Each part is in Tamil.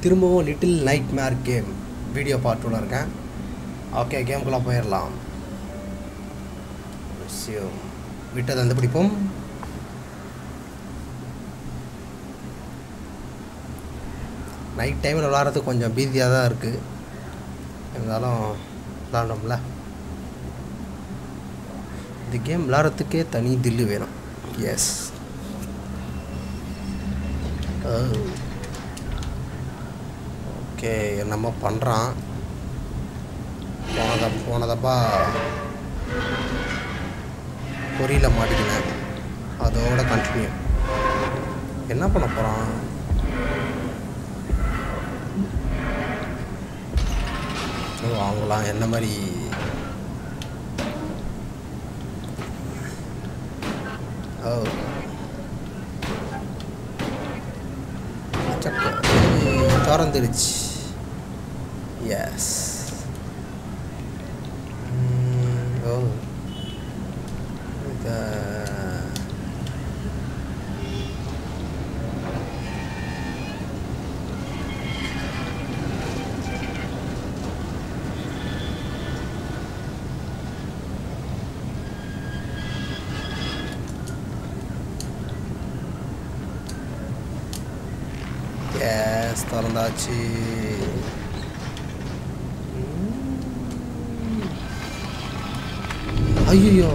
திரும்பவும் little nightmare game video பார்ட்டுள்ள இருக்கேன் ஓகே கேம்குள்ளே போயிடலாம் Resume. விட்டதை வந்து பிடிப்போம் நைட் டைமில் விளாட்றதுக்கு கொஞ்சம் பீதியாக தான் இருக்குது இருந்தாலும் விளாண்டோம்ல இந்த கேம் விளாட்றதுக்கே தனி தில்லு வேணும் எஸ் ஓகே நம்ம பண்ணுறான் போனத போனதப்பா பொரியில் மாட்டிக்கினேன் அதோட கண்டினியூ என்ன பண்ண போகிறான் ஓ அவங்களாம் என்ன மாதிரி ஓ சக்க திறந்துடுச்சு எஸ் ஓ இத எஸ் திறந்தாச்சு ஐயோ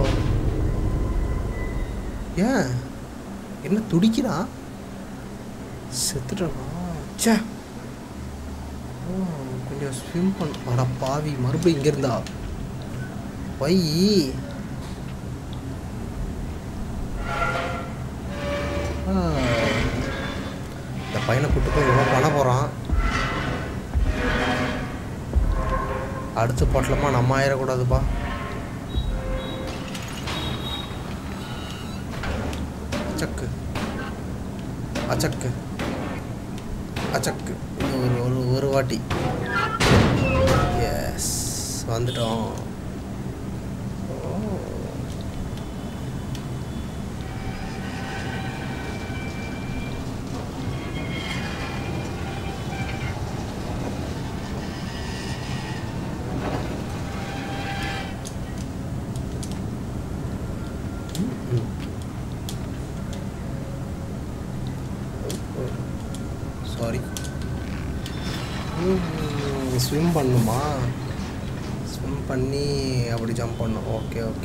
ஏன் என்ன துடிக்கிறான் செத்துட்டானா ச்சே ஓ கொஞ்சம் ஸ்விம் பண்ண அட பாவி மறுபடியும் இங்கே இருந்தா வை ஆ இந்த பையனை கூட்டு போய் இவன் பண்ண போகிறான் அடுத்த பாட்டிலமா நம்ம ஆயிடக்கூடாதுப்பா அச்சக்கு அச்சக்கு அச்சக்கு இன்னும் ஒரு ஒரு ஒரு வாட்டி எஸ் வந்துட்டோம் ஓ சாரி ஸ்விம் பண்ணுமா ஸ்விம் பண்ணி அப்படி ஜம்ப் பண்ணும் ஓகே ஓகே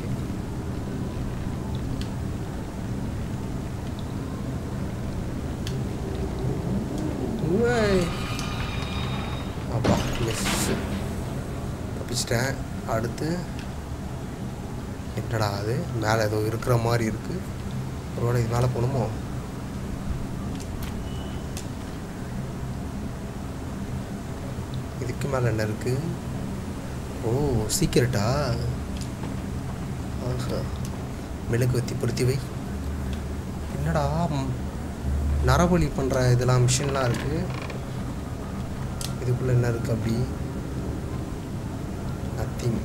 அப்பா எஸ் தப்பிச்சிட்டேன் அடுத்து என்னடா அது மேலே ஏதோ இருக்கிற மாதிரி இருக்குது ஒருவேளை இது மேலே போகணுமோ இதுக்கு மேலே என்ன இருக்கு ஓ சீக்கிரட்டா ஆஹா மெழுகு வத்தி பொருத்தி வை என்னடா ம், நரபலி பண்ணுற இதெல்லாம் மிஷின்லாம் இருக்குது இதுக்குள்ளே என்ன இருக்குது அப்படி நத்திங்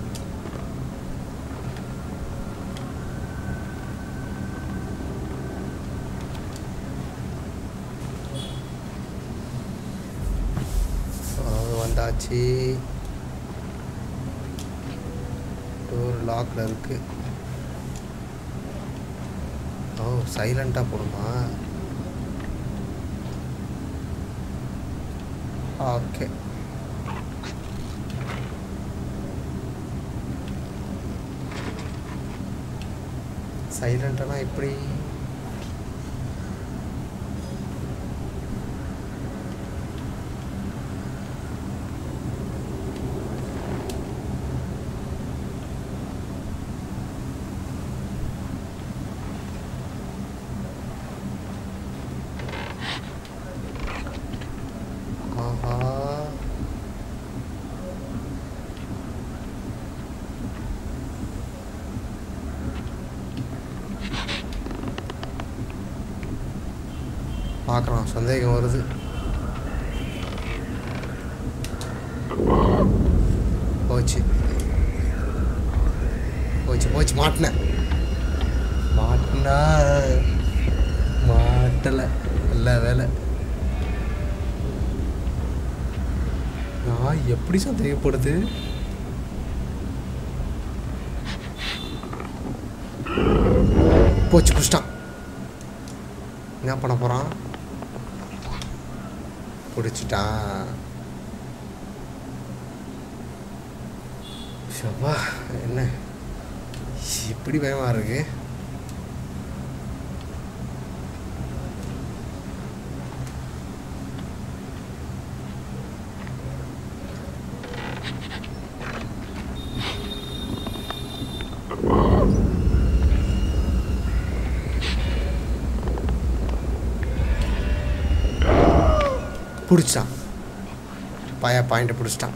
அது வந்தாச்சு டோர் லாக்ல இருக்கு ஓ சைலண்டாக போடுமா ஓகே சைலண்ட்னா எப்படி ஆஹா பார்க்குறான் சந்தேகம் வருது போச்சு போச்சு போச்சு மாட்டினேன் மாட்டினா மாட்டலை நல்ல வேலை நாய் எப்படி சந்தேகப்படுது போச்சு பிடிச்சிட்டான் என்ன பண்ண போகிறான் பிடிச்சிட்டான் ஷப்பா என்ன இப்படி பயமா இருக்கு பிடிச்சிட்டான் பய பாயிண்ட்டை பிடிச்சிட்டான்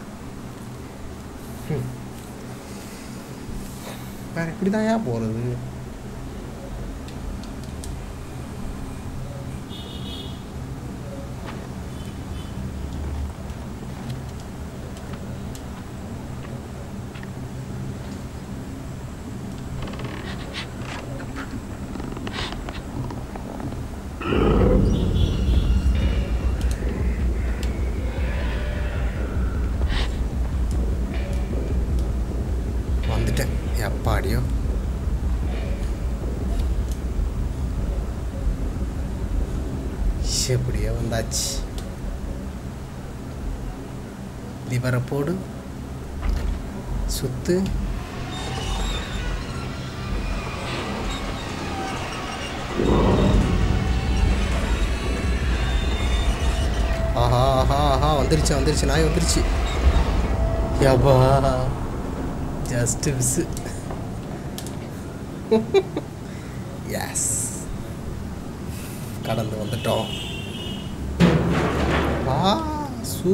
ம். வேற இப்படி தான் ஏன் போகிறது வந்துட்டேன் எப்பாடியோ எப்படியோ வந்தாச்சு லிவரை போடு சுத்து ஆஹா ஆஹா ஆஹா வந்துருச்சு வந்துருச்சு நாய் வந்துருச்சு யப்பா ஜஸ்ட் மிஸ் எஸ் கடந்து வந்துட்டோம் ஆ சூ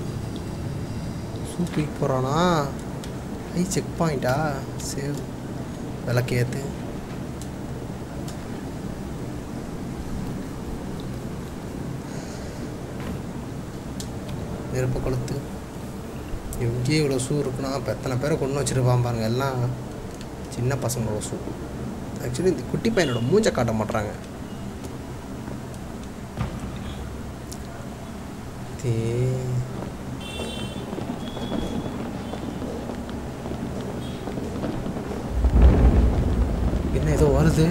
சூ தூக்கி போகிறானா ஐ செக் பாயிண்டா சேவ் விளக்கேற்று நெருப்பு கொளுத்து எங்கேயே இவ்வளோ ஷூ இருக்குன்னா இப்போ எத்தனை பேரை கொண்டு வச்சுருப்பான் பாருங்க எல்லாம் சின்ன பசங்களோட ஷூ ஆக்சுவலி இந்த குட்டி பையனோட மூஞ்சை காட்ட மாட்றாங்க தே என்ன ஏதோ வருது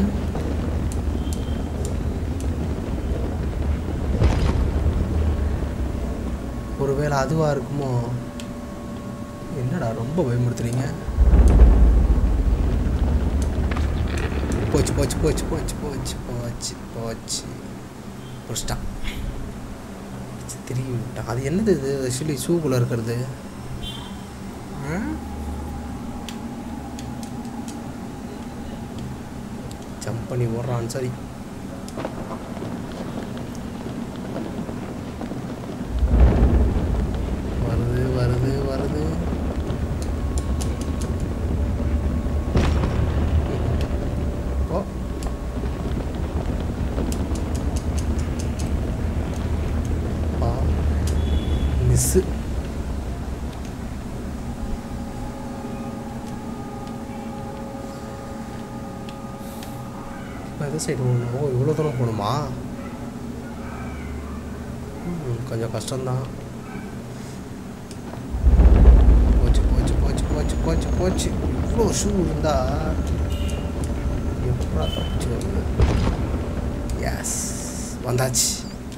ஒருவேளை அதுவாக இருக்குமோ என்னடா ரொம்ப பயமுறுத்துறீங்க போச்சு போச்சு போச்சு போச்சு போச்சு போச்சு போச்சு பிடிச்சிட்டான் திரும்பி விட்டான் அது என்னது இது ஆக்சுவலி ஷூக்குள்ளே இருக்கிறது ஜம்ப் பண்ணி ஓடுறான் சரி வருது வருது வருது ஓ ஆ மிஸ்ஸு இப்போ எந்த சைடு போகணும் ஓ இவ்வளோ தூரம் போகணுமா ம், கொஞ்சம் கஷ்டம்தான் போச்சு போச்சு போச்சு போச்சு போச்சு போச்சு இவ்வளோ ஷூ இருந்தா எப்படா தப்பிச்சு வருது எஸ் வந்தாச்சு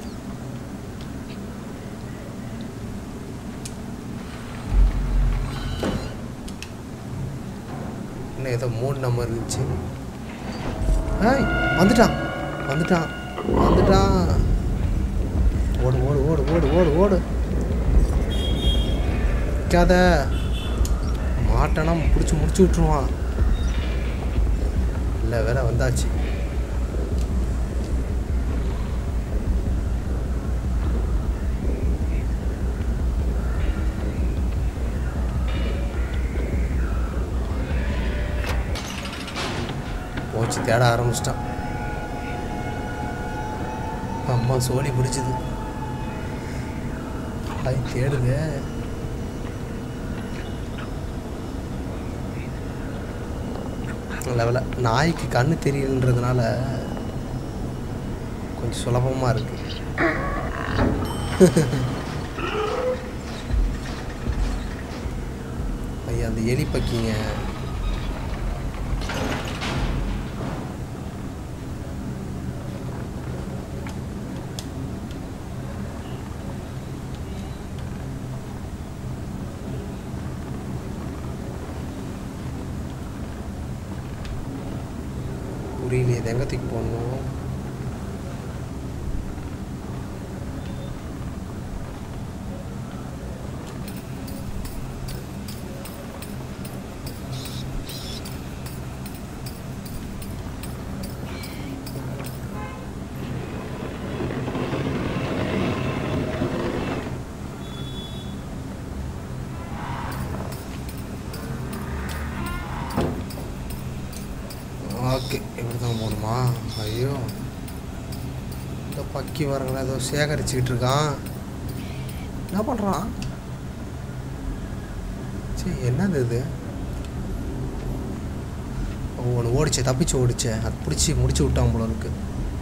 இன்னும் ஏதோ மூணு நம்பர் இருந்துச்சு ஏய் வந்துட்டான் வந்துட்டான் வந்துட்டான் ஓடு ஓடு ஓடு ஓடு ஓடு ஓடு நிற்காத மாட்டேனா பிடிச்சி முடிச்சு விட்ருவான் இல்லை வேற வந்தாச்சு போச்சு தேட ஆரம்பிச்சிட்டான் அம்மா சோழி பிடிச்சது அது தேடுங்க நல்ல வேலை நாய்க்கு கண்ணு தெரியலன்றதுனால கொஞ்சம் சுலபமாக இருக்கு அந்த எலி பக்கிங்க புரியலையே இது எங்கே தூக்கி போடணும் ஓகே இப்படி தான் போகணுமா ஐயோ இந்த பக்கி வரங்கள ஏதோ சேகரிச்சுக்கிட்டு இருக்கான் என்ன பண்ணுறான் சரி என்னது இது ஒன்று ஓடிச்சே தப்பிச்சு ஓடிச்சே அது பிடிச்சி முடிச்சு விட்டான் போல இருக்கு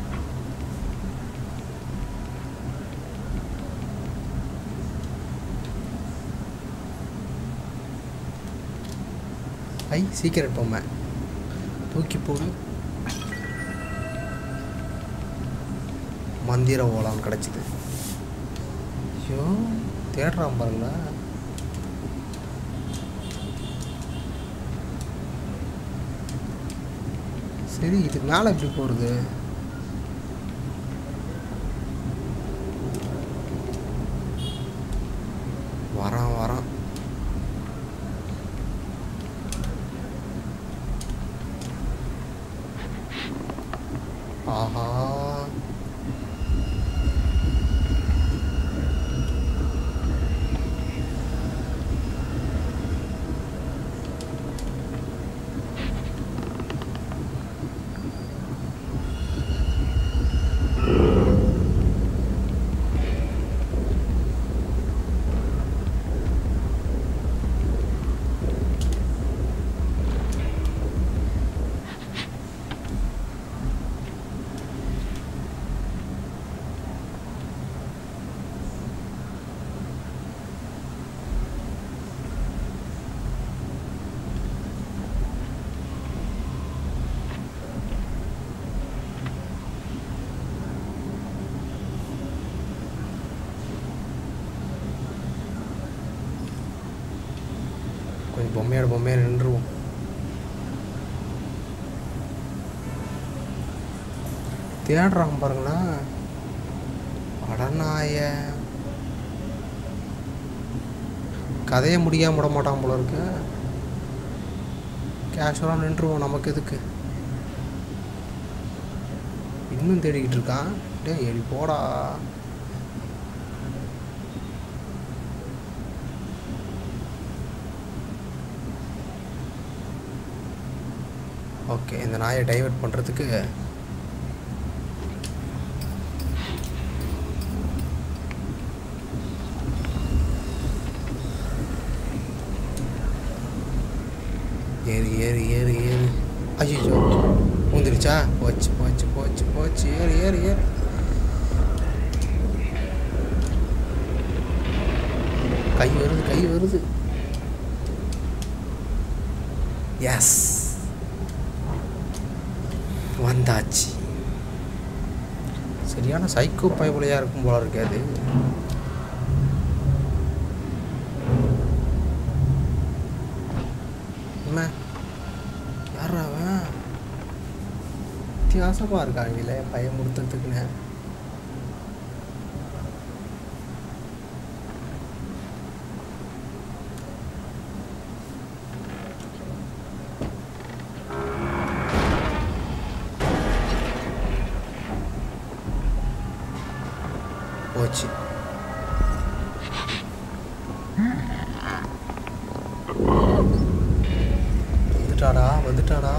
ஐ சீக்கிரம் பொம்மை தூக்கி போடு மந்திர ஓலாம் கிடச்சிது ஐயோ தேடுறான் பாருங்களேன் சரி இது மேலே எப்படி போகிறது வரான் வரான் ஆஹா கொஞ்சம் பொம்மையோட பொம்மையாக நின்றுவோம் தேடுறாங்க பாருங்களேன் அடநாய கதையை முடியாம விட மாட்டான் போல இருக்கு கேஷுவலாக நின்றுவோம் நமக்கு எதுக்கு இன்னும் தேடிக்கிட்டு இருக்கான் டேய் எடி போடா ஓகே இந்த நாயை டைவர்ட் பண்ணுறதுக்கு ஏறு ஏறு ஏறு ஏறு ஐயோ ஊந்துருச்சா போச்சு போச்சு போச்சு போச்சு ஏறு ஏறு ஏறு கை வருது கை வருது எஸ் வந்தாச்சு சரியான சைக்கோ பயபுலையாக இருக்கும் போல இருக்கு அது என்ன யாரா அவன் வித்தியாசமாக இருக்காங்கல்ல பயமுறுத்துறதுக்குன்னு போச்சு வந்துட்டாடா வந்துட்டாடா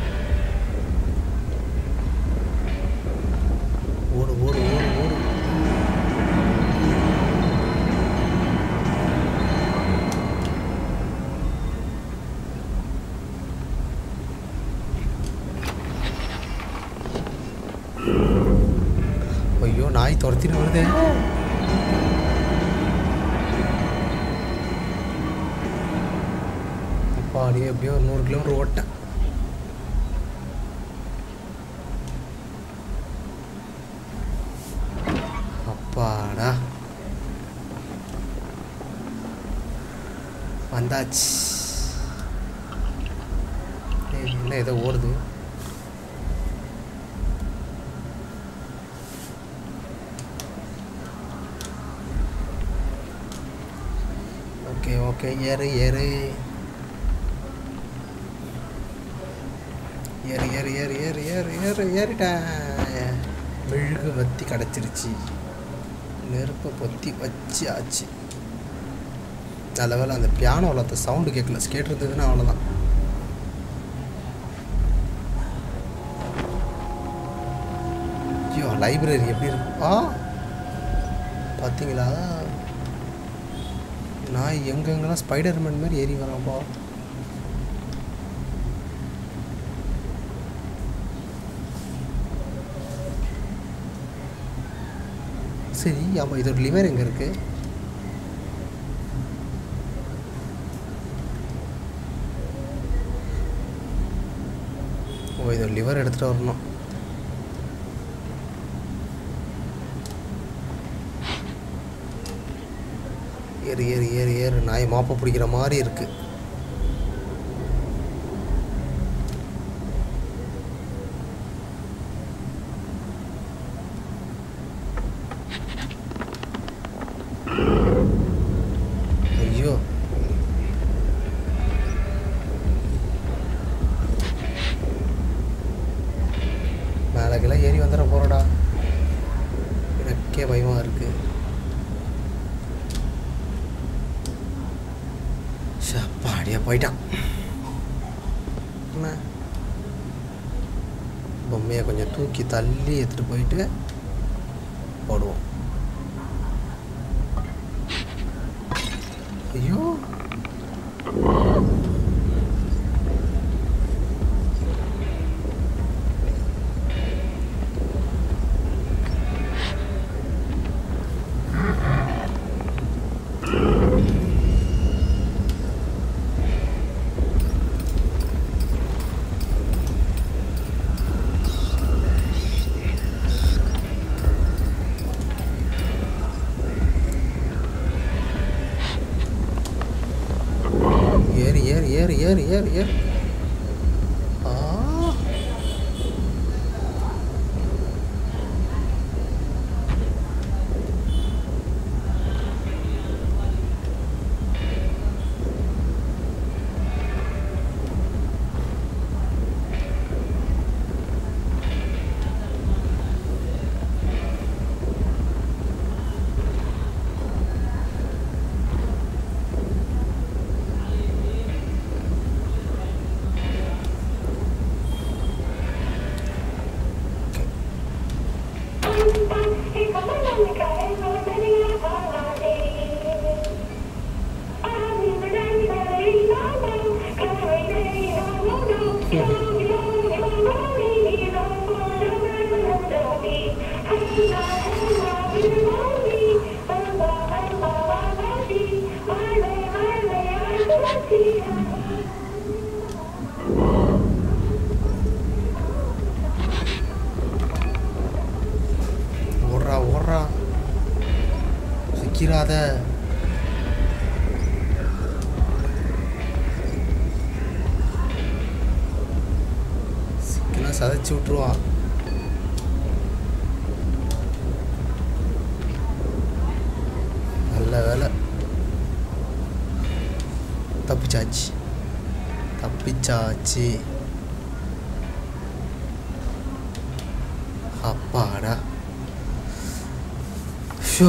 ஓடு ஓடு ஓடு ஓடு ஐயோ நாய் துரத்திட்டு வருதே அப்பாடி எப்படியோ ஒரு நூறு கிலோமீட்டர் ஓட்டேன் அப்பாடா வந்தாச்சு ஏய், என்ன ஏதோ ஓடுது ஓகே ஓகே ஏறு ஏறு ஏறு ஏறு ஏறு ஏறு ஏறு ஏறு ஏறிட்டேன் மெழுகு வத்தி கிடச்சிருச்சு நெருப்பை பொத்தி வச்சாச்சு நல்ல வேளை அந்த பியானோவில் அந்த சவுண்டு கேட்கல ஸ்கேட் இருந்ததுன்னா அவ்வளோதான் ஐயோ லைப்ரரி எப்படி இருக்கு ஆ பார்த்தீங்களா நான் எங்கெங்கெல்லாம் ஸ்பைடர்மேன் மாதிரி ஏறி வரேன்ப்பா சரி ஆமாம் இதோட லிவர் எங்கே இருக்கு ஓ இதோட லிவர் எடுத்துகிட்டு வரணும் ஏறு ஏறு ஏறு ஏறு நாய் மாப்பை பிடிக்கிற மாதிரி இருக்கு ஐயோ மேலக்கெல்லாம் ஏறி வந்துட போறடா எனக்கே பயமா இருக்கு பாடியா போயிட்டான் என்ன பொம்மையை கொஞ்சம் தூக்கி தள்ளி எடுத்துட்டு போயிட்டு போடுவோம் ஐயோ ஏறு ஏறு ஏறு ஏறு ஏறு ஏறு ஆ ஓடுறா ஓடுறா சிக்கிறாத சிக்கினா சதைச்சு விட்டுருவான் நல்ல வேலை தப்பிச்சாச்சு தப்பிச்சாச்சு அப்பாடா ஷோ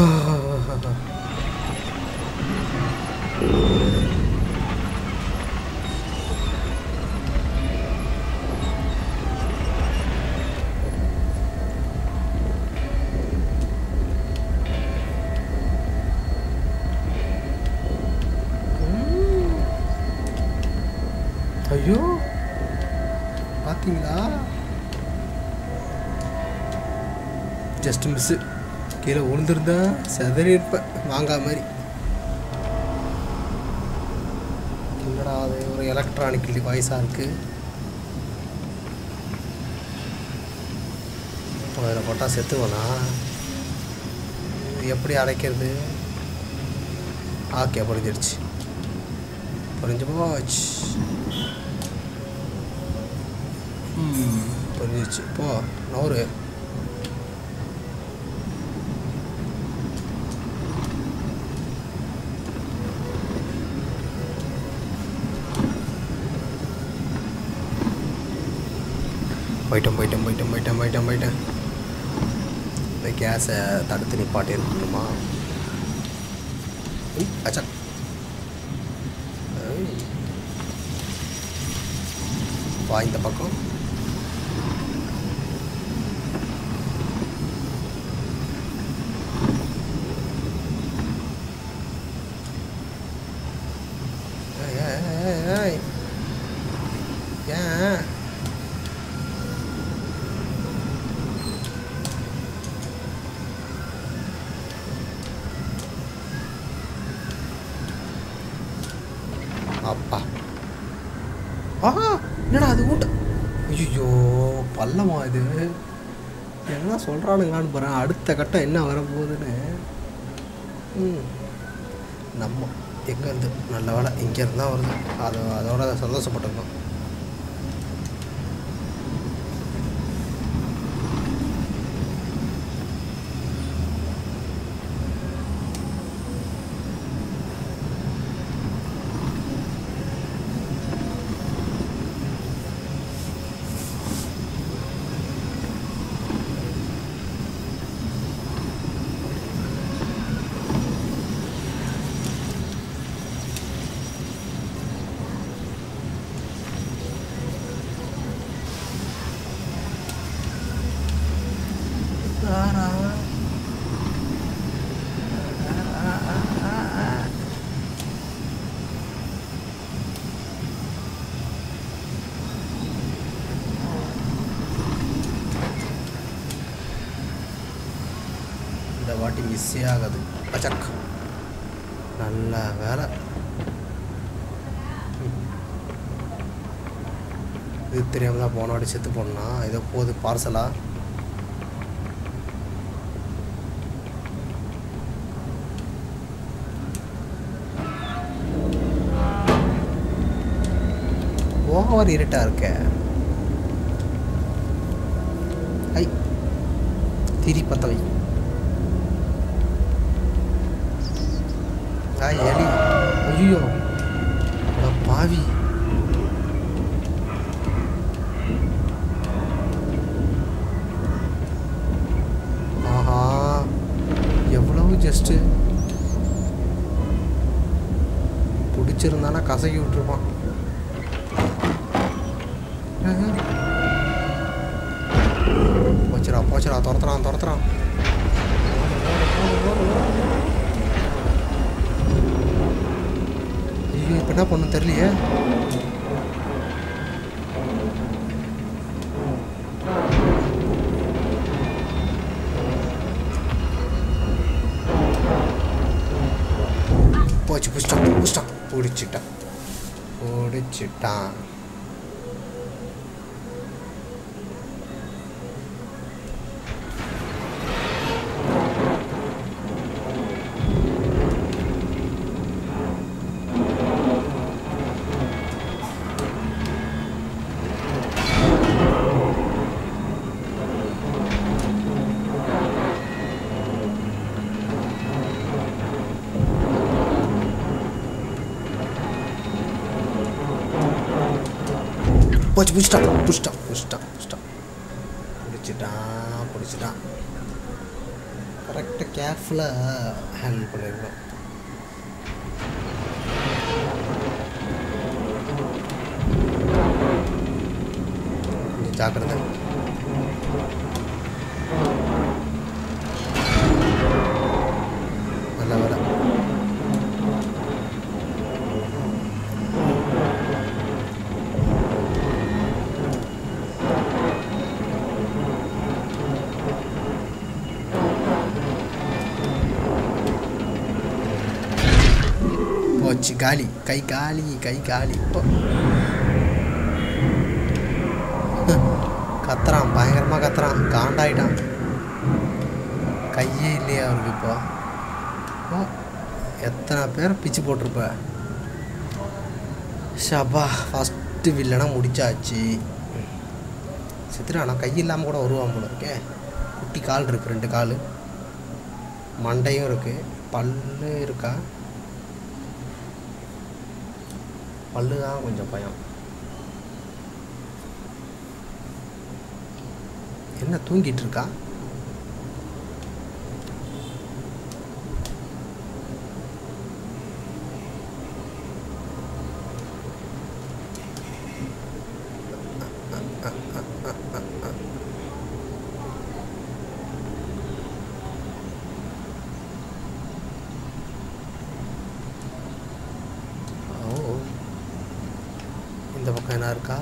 ஐயோ பார்த்தீங்களா ஜஸ்ட் மிஸ்ஸு கீழே விழுந்திருந்தா செதறி இருப்பேன் மாங்காய் மாதிரி என்னடா அது ஒரு எலக்ட்ரானிக் டிவைஸாக இருக்குது அதில் போட்டால் செத்துவனா இது எப்படி அடைக்கிறது ஆக்கே புரிஞ்சிருச்சு புரிஞ்சு போச்சு ம் புரிஞ்சிருச்சு போ நூறு போயிட்டேன் போயிட்டேன் போயிட்டேன் போயிட்டேன் போயிட்டேன் போயிட்டேன் இந்த கேஸை தடுத்து நிப்பாட்டி இருக்கணுமா உய், அச்சா ஐய். வா இந்த பக்கம் ஏய், ஏய், ஏய், ஏய். ஏன் அப்பா ஆஹா என்னடா அது ஊட்ட ஐயோ பள்ளமா இது என்ன சொல்கிறானுங்களான்னு பாறேன் அடுத்த கட்டம் என்ன வரப்போகுதுன்னு ம் நம்ம எங்கேருந்து நல்ல வேலை இங்கேருந்து தான் வருது அது அதோட சந்தோஷப்பட்டிருக்கோம் இந்த வாட்டி மிஸ்ஸே ஆகாது அச்சக் நல்ல வேலை ம். இது தெரியாம தான் போன வாட்டி செத்து போனா ஏதோ போகுது பார்சலா ஓவர் இருட்டா இருக்க ஐ திரி பத்த வை ஆ எலி ஐயோ அட பாவி ஆஹா எவ்வளவு ஜஸ்ட்டு பிடிச்சிருந்தானா கசக்கி விட்டுருப்பான் ஆஹா. போச்சுடா போச்சுடா துரத்துறான் துரத்துறான் ஐயோ இப்போ என்ன பண்ணும் தெரியலையே போச்சு புஷ்டான் புஷ்டான் பிடிச்சிட்டான் பிடிச்சிட்டான் போச்சு பிடிச்சிட்டான் பிடிச்சிட்டான் பிடிச்சிட்டான் பிடிச்சிட்டான் பிடிச்சிட்டான் பிடிச்சிட்டான் கரெக்டாக கேர்ஃபுல்லாக ஹேண்டில் பண்ணிருக்கோம் கொஞ்சம் ஜாக்கிரதை நல்ல வேலை போச்சு காலி கை காலி கை காலி இப்போ கத்துறான் பயங்கரமாக கத்துறான் காண்டாயிட்டான் கையே இல்லையா அவருக்கு இப்போ ஓ எத்தனை பேர் பிச்சு போட்டிருப்ப ஷபா ஃபஸ்ட்டு வில்லனா முடிச்சாச்சு சித்திரா நான் கை இல்லாமல் கூட வருவான் போல இருக்கே குட்டி கால் இருக்கு ரெண்டு கால் மண்டையும் இருக்கு பல்லு இருக்கா பல்லு தான் கொஞ்சம் பயம் என்ன தூங்கிட்டு இருக்கா ஓ இந்த பக்கம் என்ன இருக்கா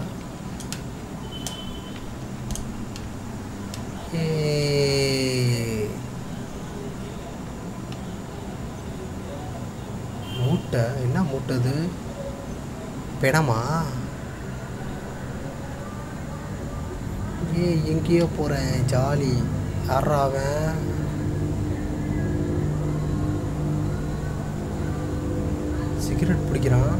ஏய். மூட்டை என்ன மூட்டை இது பிணமா ஏய் எங்கேயோ போகிறேன் ஜாலி யாரா அவன் சிகரெட் பிடிக்கிறான்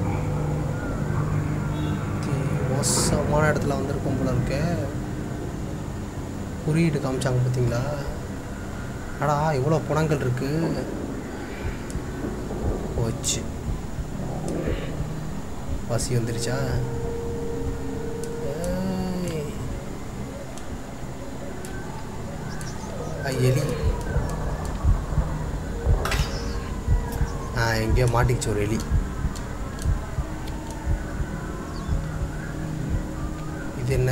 தீ, மோசமான இடத்துல வந்திருக்கோம் போல இருக்க குறியீடு காமிச்சாங்க பார்த்தீங்களா அடா இவ்வளோ புணங்கள் இருக்கு போச்சு பசி வந்துருச்சா ஏய். ஆ, எலி ஆ எங்கேயோ மாட்டிக்கிச்சு ஒரு எலி இது என்ன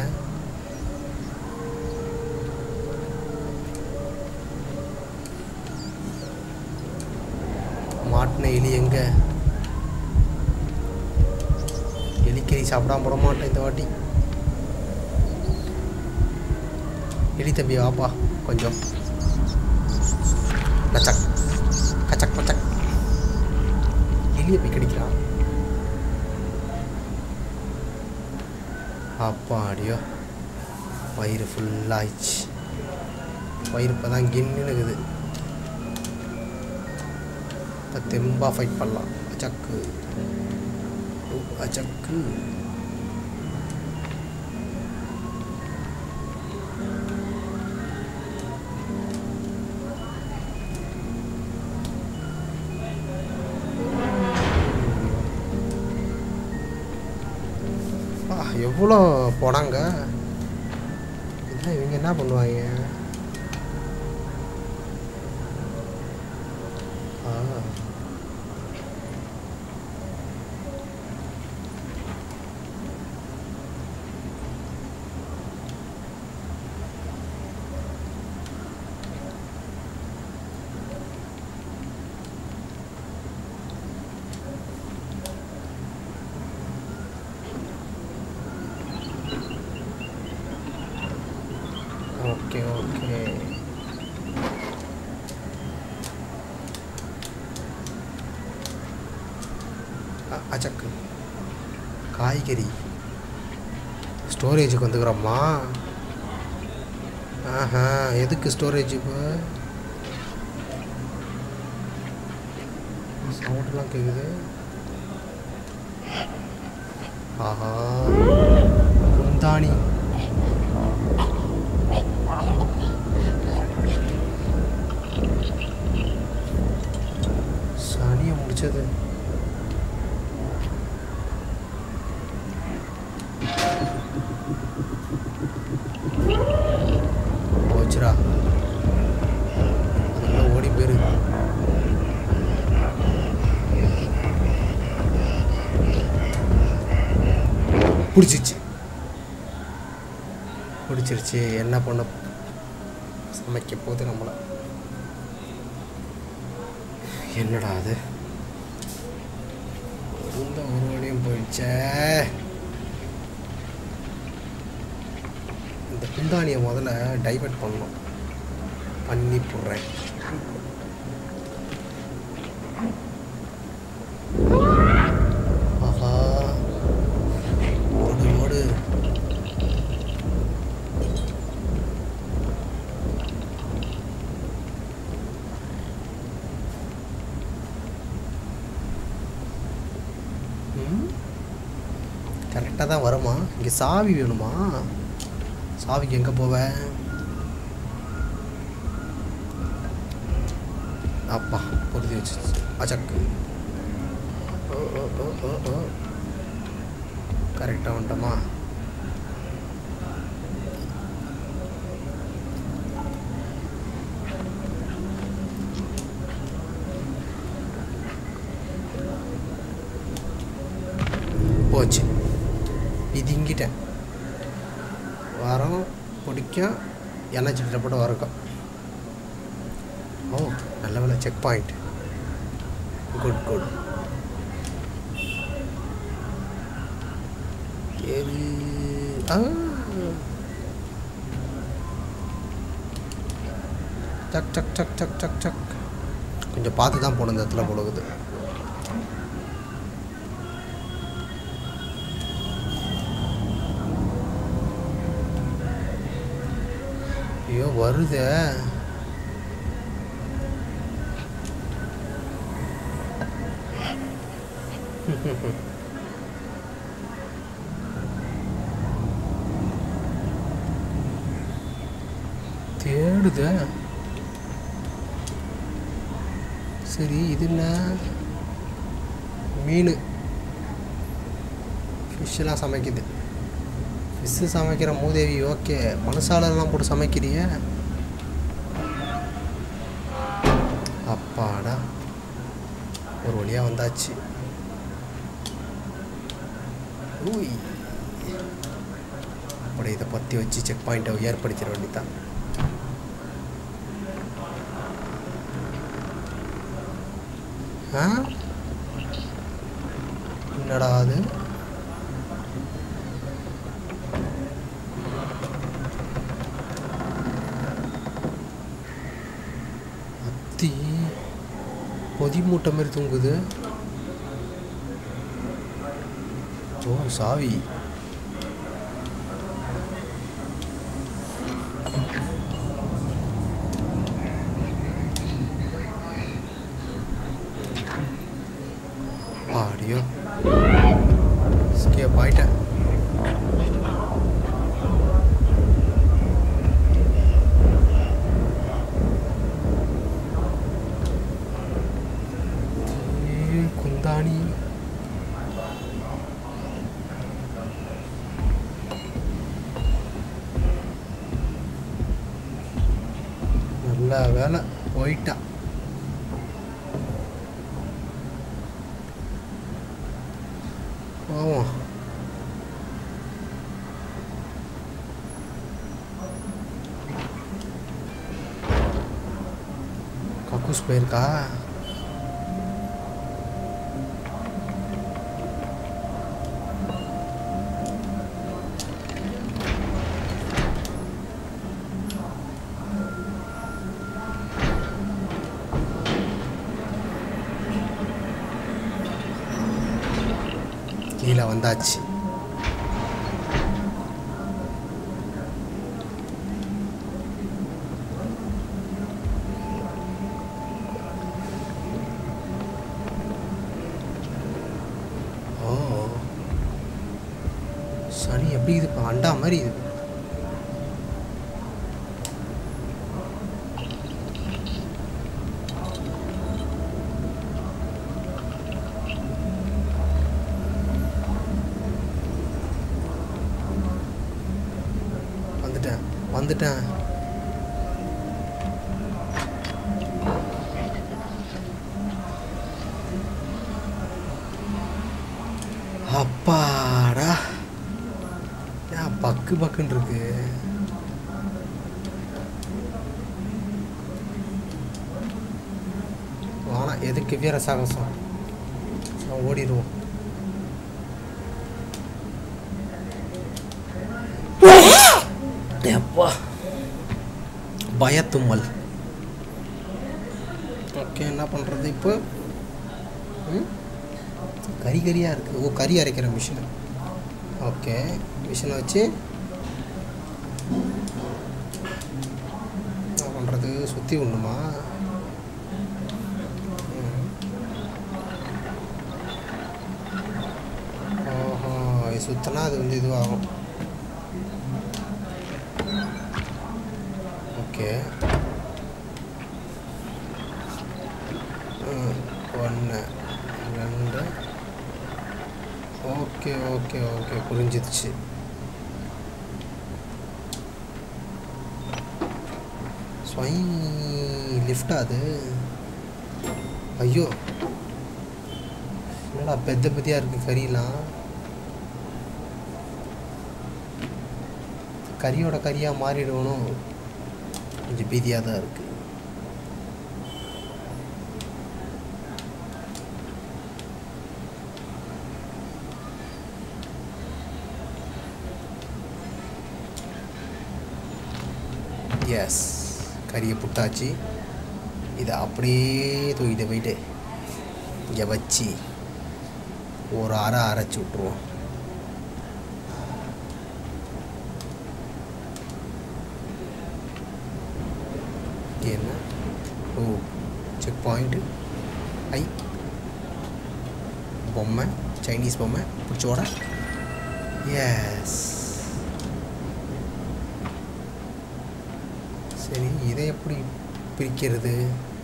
மாட்டின எலி எங்க எலிக்கறி சாப்பிடாம போட மாட்டேன் இந்த வாட்டி எலி தம்பி வாப்பா கொஞ்சம் கச்சக் கச்சக் பச்சக் எலியை போய் கடிக்கிறான் அப்பாடியோ வயிறு ஃபுல்லாகிடுச்சு வயிறு இப்போ தான் கின்னு இருக்குது இப்போ தெம்பா ஃபைட் பண்ணலாம் அச்சக்கு ஓ, அச்சக்கு ஆ, எவ்வளோ போனாங்க இதெல்லாம் இவங்க என்ன பண்ணுவாங்க ஆ ஓகே ஓகே அ- அச்சக்கு காய்கறி ஸ்டோரேஜுக்கு வந்துக்கிறோம்மா ஆஹா எதுக்கு ஸ்டோரேஜ் இப்போ சவுண்ட்லாம் கேட்குது ஆஹா குந்தாணி சனியை முடிச்சது போச்சுடா அதுக்குள்ள ஓடி போயிரு பிடிச்சிச்சு பிடிச்சிருச்சு என்ன பண்ண சமைக்க போகுது நம்மளை என்னடா அது இருந்த ஒரு வழியும் போயிடுச்சே இந்த குந்தானியை முதல்ல டைவர்ட் பண்ணணும் பண்ணி போடுறேன் கரெக்டாக தான் வருமா இங்கே சாவி வேணுமா சாவிக்கு எங்கே போவேன் அப்பா பொருதி வச்சு அச்சக்கு ஓ ஓ ஓ ஓ ஓ கரெக்டாக வந்துட்டோமா போச்சு பிதிங்கிட்டேன் வரோம் பிடிக்கும் எண்ணெய் போட்டு வரக்கும் ஓ நல்ல வேலை செக் பாயிண்ட் குட் குட் ஏறு ஆ சக் சக் சக் சக் சக் சக் கொஞ்சம் பார்த்து தான் போகணும் இந்த இடத்துல போடுகுது ஐயோ வருதே தேடுதே சரி இது என்ன மீன் ஃபிஷ்ஷெல்லாம் சமைக்குது ஃபிஷ்ஷு சமைக்கிற மூதேவி ஓகே மனசாலெல்லாம் போட்டு சமைக்கிறிய அப்பாடா ஒரு வழியாக வந்தாச்சு ஊய் அப்படி இதை பற்றி வச்சு செக் பாயிண்ட்டை ஏற்படுத்திட வேண்டியதான் ஆ என்னடா அது அத்தி பொதி மூட்டை மாதிரி தூங்குது ஓ சாவி ஆடியோ ஸ்கேப் ஆயிட்டேன் ஏய், குந்தாணி நல்ல வேலை போயிட்டான் போவோம் கக்கூஸ் போயிருக்கா கீழே வந்தாச்சு ஓ சனி எப்படி இது இப்போ அண்டா மாதிரி இது வந்துட்டேன் வந்துட்டேன் அப்பாடா ஏன் பக்கு பக்குன்னு இருக்கு வேணாம் எதுக்கு வீர சாகசம் நான் ஓடிடுவோம் எப்பா பயத்தும்மல் ஓகே என்ன பண்ணுறது இப்போ ம்? கறி கறியாக இருக்குது ஓ கறி அரைக்கிற மிஷின் ஓகே மிஷினை வச்சு என்ன பண்ணுறது சுற்றி விடணுமா ம். சுற்றினா அது வந்து இதுவாகும் ஓகே ஒன்று ரெண்டு ஓகே ஓகே ஓகே புரிஞ்சிருச்சு ஸ்வைங் லிஃப்ட் அது ஐயோ என்னடா பெத்த பெத்தியாக இருக்குது கறியெல்லாம் கறியோட கறியாக மாறிடுவனும் கொஞ்சம் பீதியாக தான் இருக்குது எஸ் கறியை புட்டாச்சு இதை அப்படியே தூக்கிட்டு போயிட்டு இங்கே வச்சு ஒரு அரை அரைச்சி விட்ருவோம் என்ன ஓ செக் பாயிண்ட்டு ஐ பொம்மை சைனீஸ் பொம்மை பிடிச்சோட எஸ் சரி இதை எப்படி பிரிக்கிறது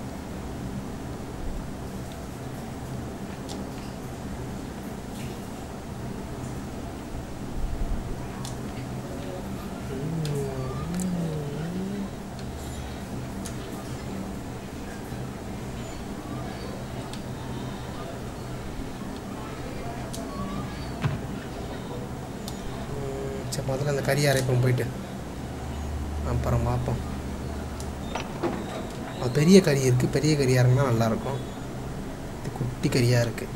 ம், சரி முதல்ல அந்த கறி அரைப்போம் போயிட்டு அப்புறம் பார்ப்போம் அது பெரிய கறி இருக்குது பெரிய கறியாக இருந்தால் நல்லாயிருக்கும் இது குட்டி கறியாக இருக்குது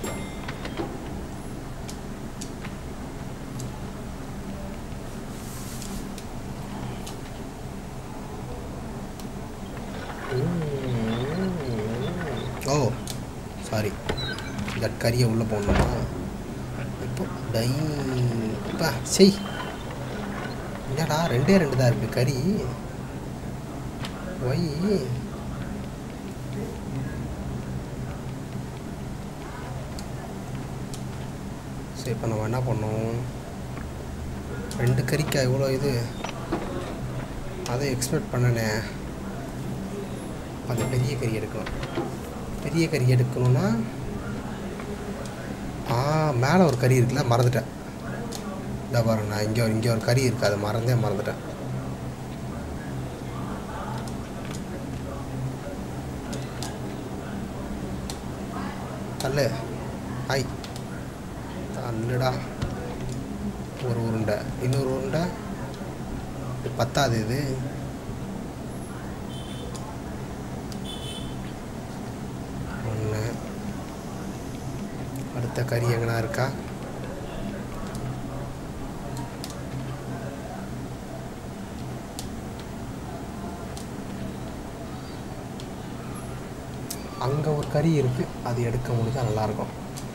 ஓ சாரி தட் கறியை உள்ளே போடணுமா இப்போ டை அப்பா செய் என்னடா ரெண்டே ரெண்டு தான் இருக்குது கறி ஒய் சரி இப்போ நம்ம என்ன பண்ணோம் ரெண்டு கறிக்கா இவ்வளோ இது அதை எக்ஸ்பெக்ட் பண்ணனே அது பெரிய கறி எடுக்கணும் பெரிய கறி எடுக்கணும்னா ஆ மேலே ஒரு கறி இருக்குல்ல மறந்துட்டேன் இந்த பாருங்க நான் இங்கே ஒரு இங்கே ஒரு கறி இருக்குது அதை மறந்தே மறந்துட்டேன் தள்ளு ஹாய் தள்ளுடா ஒரு உருண்டை இன்னொரு உருண்டை இது பத்தாது இது ஒன்று அடுத்த கறி எங்கனா இருக்கா அங்கே ஒரு கறி இருக்குது அது எடுக்க முடிஞ்சா நல்லாயிருக்கும்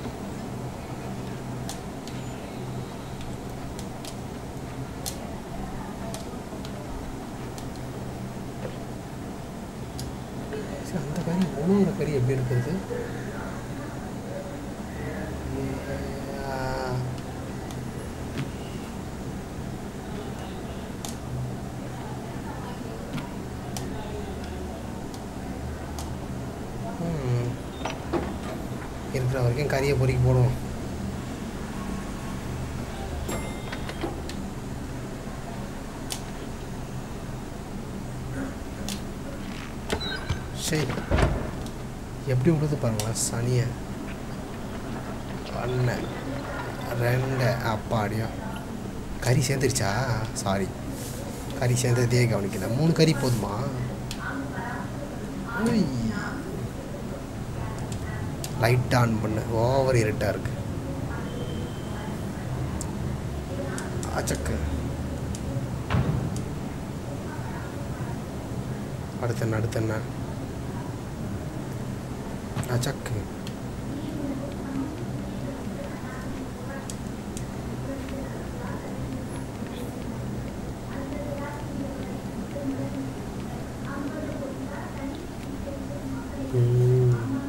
சரி அந்த கறி உணவுற கறி எப்படி இருக்கிறது ம். இருக்கிற வரைக்கும் கறியை பொறுக்கி போடுவோம் சரி எப்படி விடுது பாருங்களேன் சனியை ஒன்று ரெண்டு அப்பாடியா கறி சேர்ந்துருச்சா சாரி கறி சேர்ந்ததே கவனிக்கல மூணு கறி போதுமா லைட் ஆன் பண்ணு ஓவர் இருட்டாக இருக்கு அச்சக்கு அடுத்த என்ன அடுத்த என்ன அச்சக்கு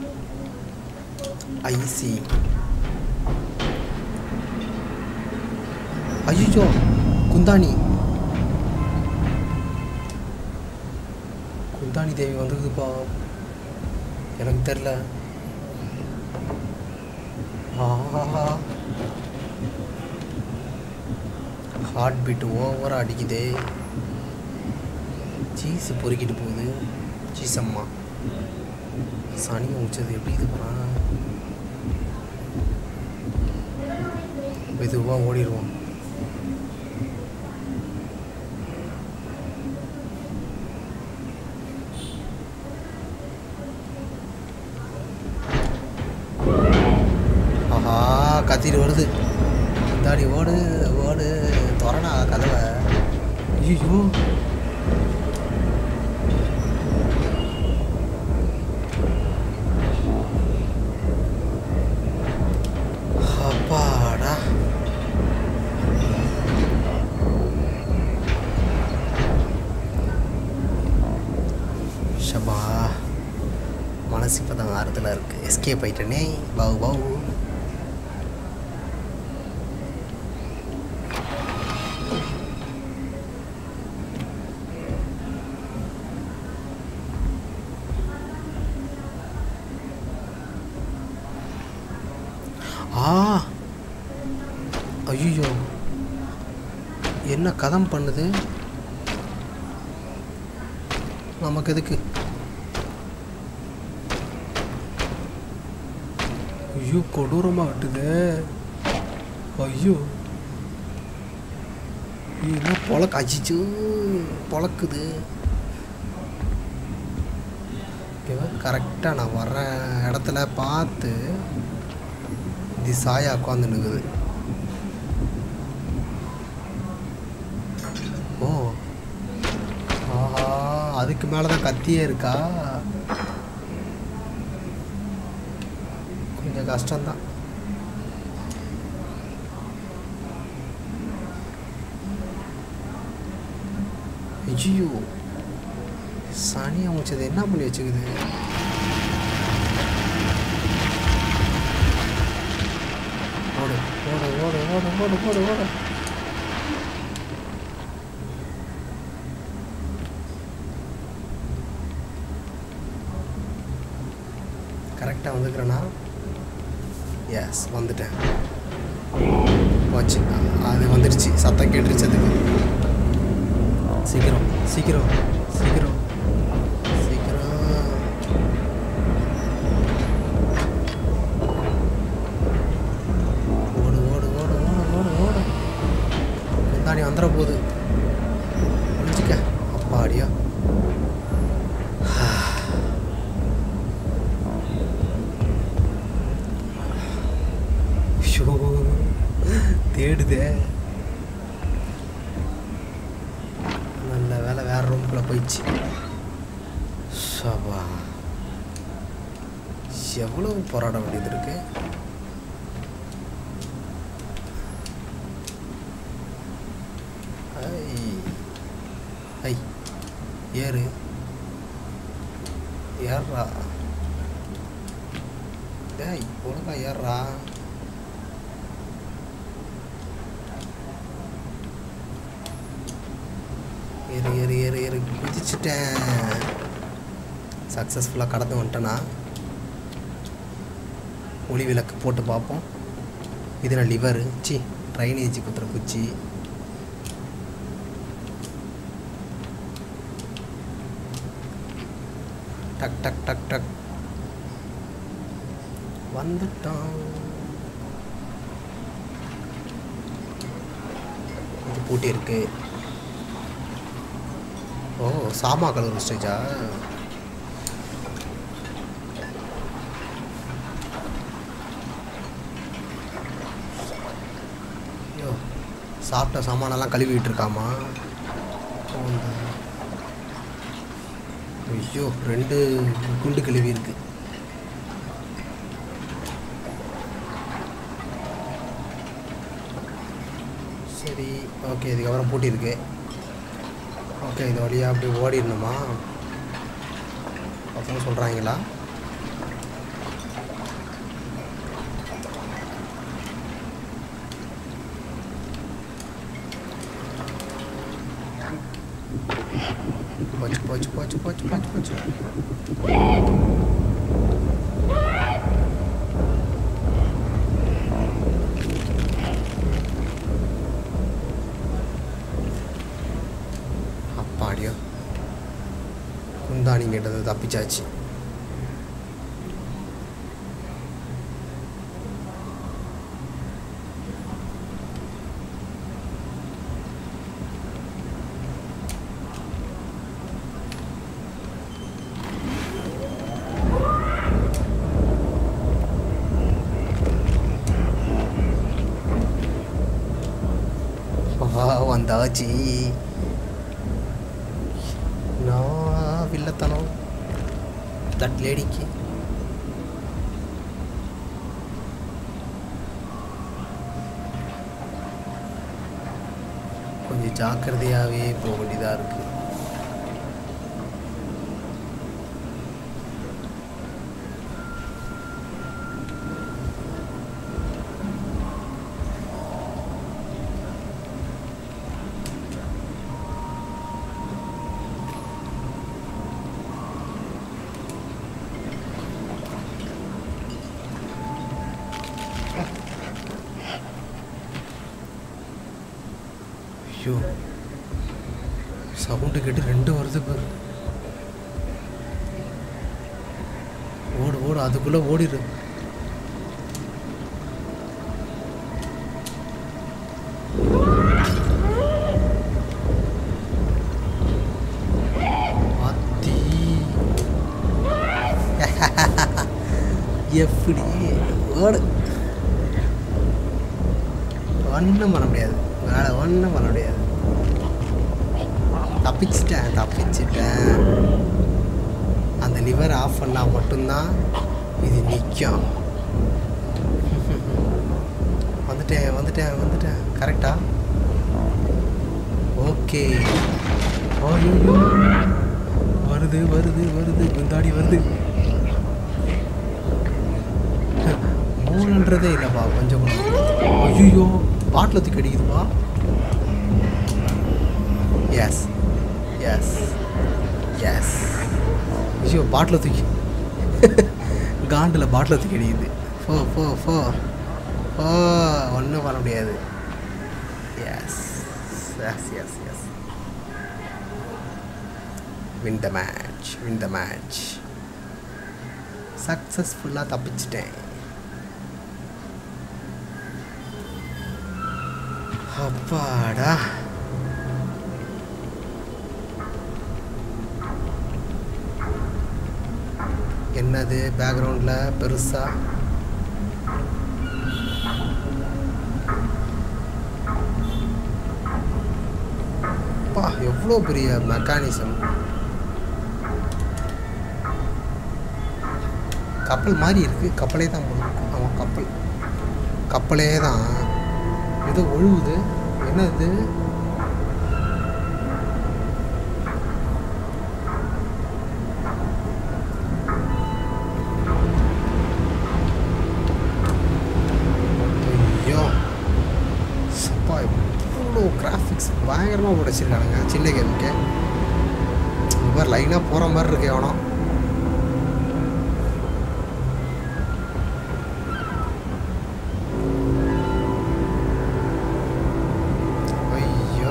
ஐசி ஐயோ குந்தாணி குந்தாணி தேவி வந்திருக்குப்பா எனக்கு தெரில ஆஹா ஹார்ட் பீட் ஓவராக அடிக்குதே சீஸ் பொறுக்கிட்டு போகுது சீஸ் அம்மா சனி முடிச்சது எப்படி இது பண்ணா மெதுவாக ஓடிடுவோம் ஆஹா கத்திட்டு வருது தாடி ஓடு ஓடு திறனா கதவை ஐயோ அப்பாடா ஷபா மனசு இப்போ தான் ஆறுதலாக இருக்குது எஸ்கேப் ஆயிட்டனே பாவு பாவு ஆ ஐயோ என்ன கதம் பண்ணுது நமக்கு எதுக்கு ஐயோ கொடூரமாக விட்டுது ஐயோ என்ன பொழக்க அச்சிச்சு பொழக்குது கரெக்டாக நான் வர்ற இடத்துல பார்த்து இது சாயா உட்காந்து நிற்குது ஓ ஆஹா அதுக்கு மேலே தான் கத்தியே இருக்கா கொஞ்சம் கஷ்டம்தான் ஐயோ சனி அமைச்சது என்ன பண்ணி வச்சுக்குது ஓடு ஓடு ஓடு ஓடு ஓடு ஓடு ஓடு கரெக்டாக வந்துக்கிறேன்னா எஸ் வந்துட்டேன் போச்சு அது வந்துடுச்சு சத்தம் கேட்டுருச்சு அதுக்கு சீக்கிரம் சீக்கிரம் சீக்கிரம் சீக்கிரம் ஓடு ஓடு ஓடு ஓடு ஓடு ஓடு முந்தாணி வந்துட போகுது ஒழிச்சிக்க அப்பாடியா ஷோ தேடுதே நல்ல வேலை வேற ரூம்குள்ளே போயிடுச்சு சபா எவ்வளவு போராட வேண்டியது இருக்கு ஐ ஐ ஏறு ஏறா டேய் ஒழுங்கா ஏறா ஏறு ஏறு ஏறு ஏறு குதிச்சிட்டேன் சக்ஸஸ்ஃபுல்லாக கடந்து வந்துட்டேனா ஒளி விளக்கு போட்டு பார்ப்போம் இதில் லிவரு சி ட்ரைனேஜ் குத்துற குச்சி டக் டக் டக் டக் வந்துட்டான் இது பூட்டி இருக்கு ஓ சாமா கலர் ஸ்டேஜா ஐயோ சாப்பிட்ட சாமானெல்லாம் கழுவிட்டு இருக்காமா இந்த- ஐயோ ரெண்டு குண்டு கழுவி இருக்கு சரி ஓகே இதுக்கப்புறம் பூட்டியிருக்கு ஓகே இது வழியாக அப்படி ஓடிடணுமா பசங்க சொல்கிறாங்களா போச்சு போச்சு போச்சு போச்சு போச்சு அப்பாடியோ குந்தாணி கேட்டது தப்பிச்சாச்சு ஆ, வந்தாச்சு நான் வில்லத்தனம் தட் லேடிக்கு கொஞ்சம் ஜாக்கிரதையாகவே போக வேண்டியதாக இருக்கு ஐயோ சவுண்டு கேட்டு ரெண்டு வருது பாரு ஓடு ஓடு அதுக்குள்ளே ஓடிடு அத்தி எப்படி ஓடு ஒன்றும் பண்ண முடியாது வேலை ஒன்றும் பண்ண முடியாது தப்பிச்சிட்டேன் தப்பிச்சிட்டேன் அந்த லிவர் ஆஃப் பண்ணால் மட்டும்தான் இது நிற்கும் வந்துட்டேன் வந்துட்டேன் வந்துட்டேன் கரெக்டா ஓகே ஐயோ வருது வருது வருது குந்தாடி வருது மூணுன்றதே இல்லைப்பா கொஞ்சம் ஐயோ பாட்டில் தூக்கி அடிக்குதுப்பா எஸ் எஸ் எஸ் ஐயோ பாட்டில் தூக்கி காண்டில் பாட்டில் தூக்கி அடிக்குது ஃபோ ஃபோ ஃபோ ஓ ஒன்றும் பண்ண முடியாது yes yes yes yes win the match win the match சக்ஸஸ்ஃபுல்லாக தப்பிச்சிட்டேன் அப்பாடா என்னது பேக்ரவுண்டில் பெருசா அப்பா எவ்வளோ பெரிய மெக்கானிசம் கப்பல் மாதிரி இருக்கு கப்பலே தான் போல இருக்கு. ஆமாம் கப்பல் கப்பலே தான் ஏதோ ஒழுகுது என்னது ஐயோ சப்பா இவ்வளோ கிராஃபிக்ஸ் பயங்கரமாக போட்டு வச்சிருக்கானுங்க சின்ன கேமுக்கு இந்த மாதிரி லைனாக போகிற மாதிரி இருக்கு எவனோ ஐயோ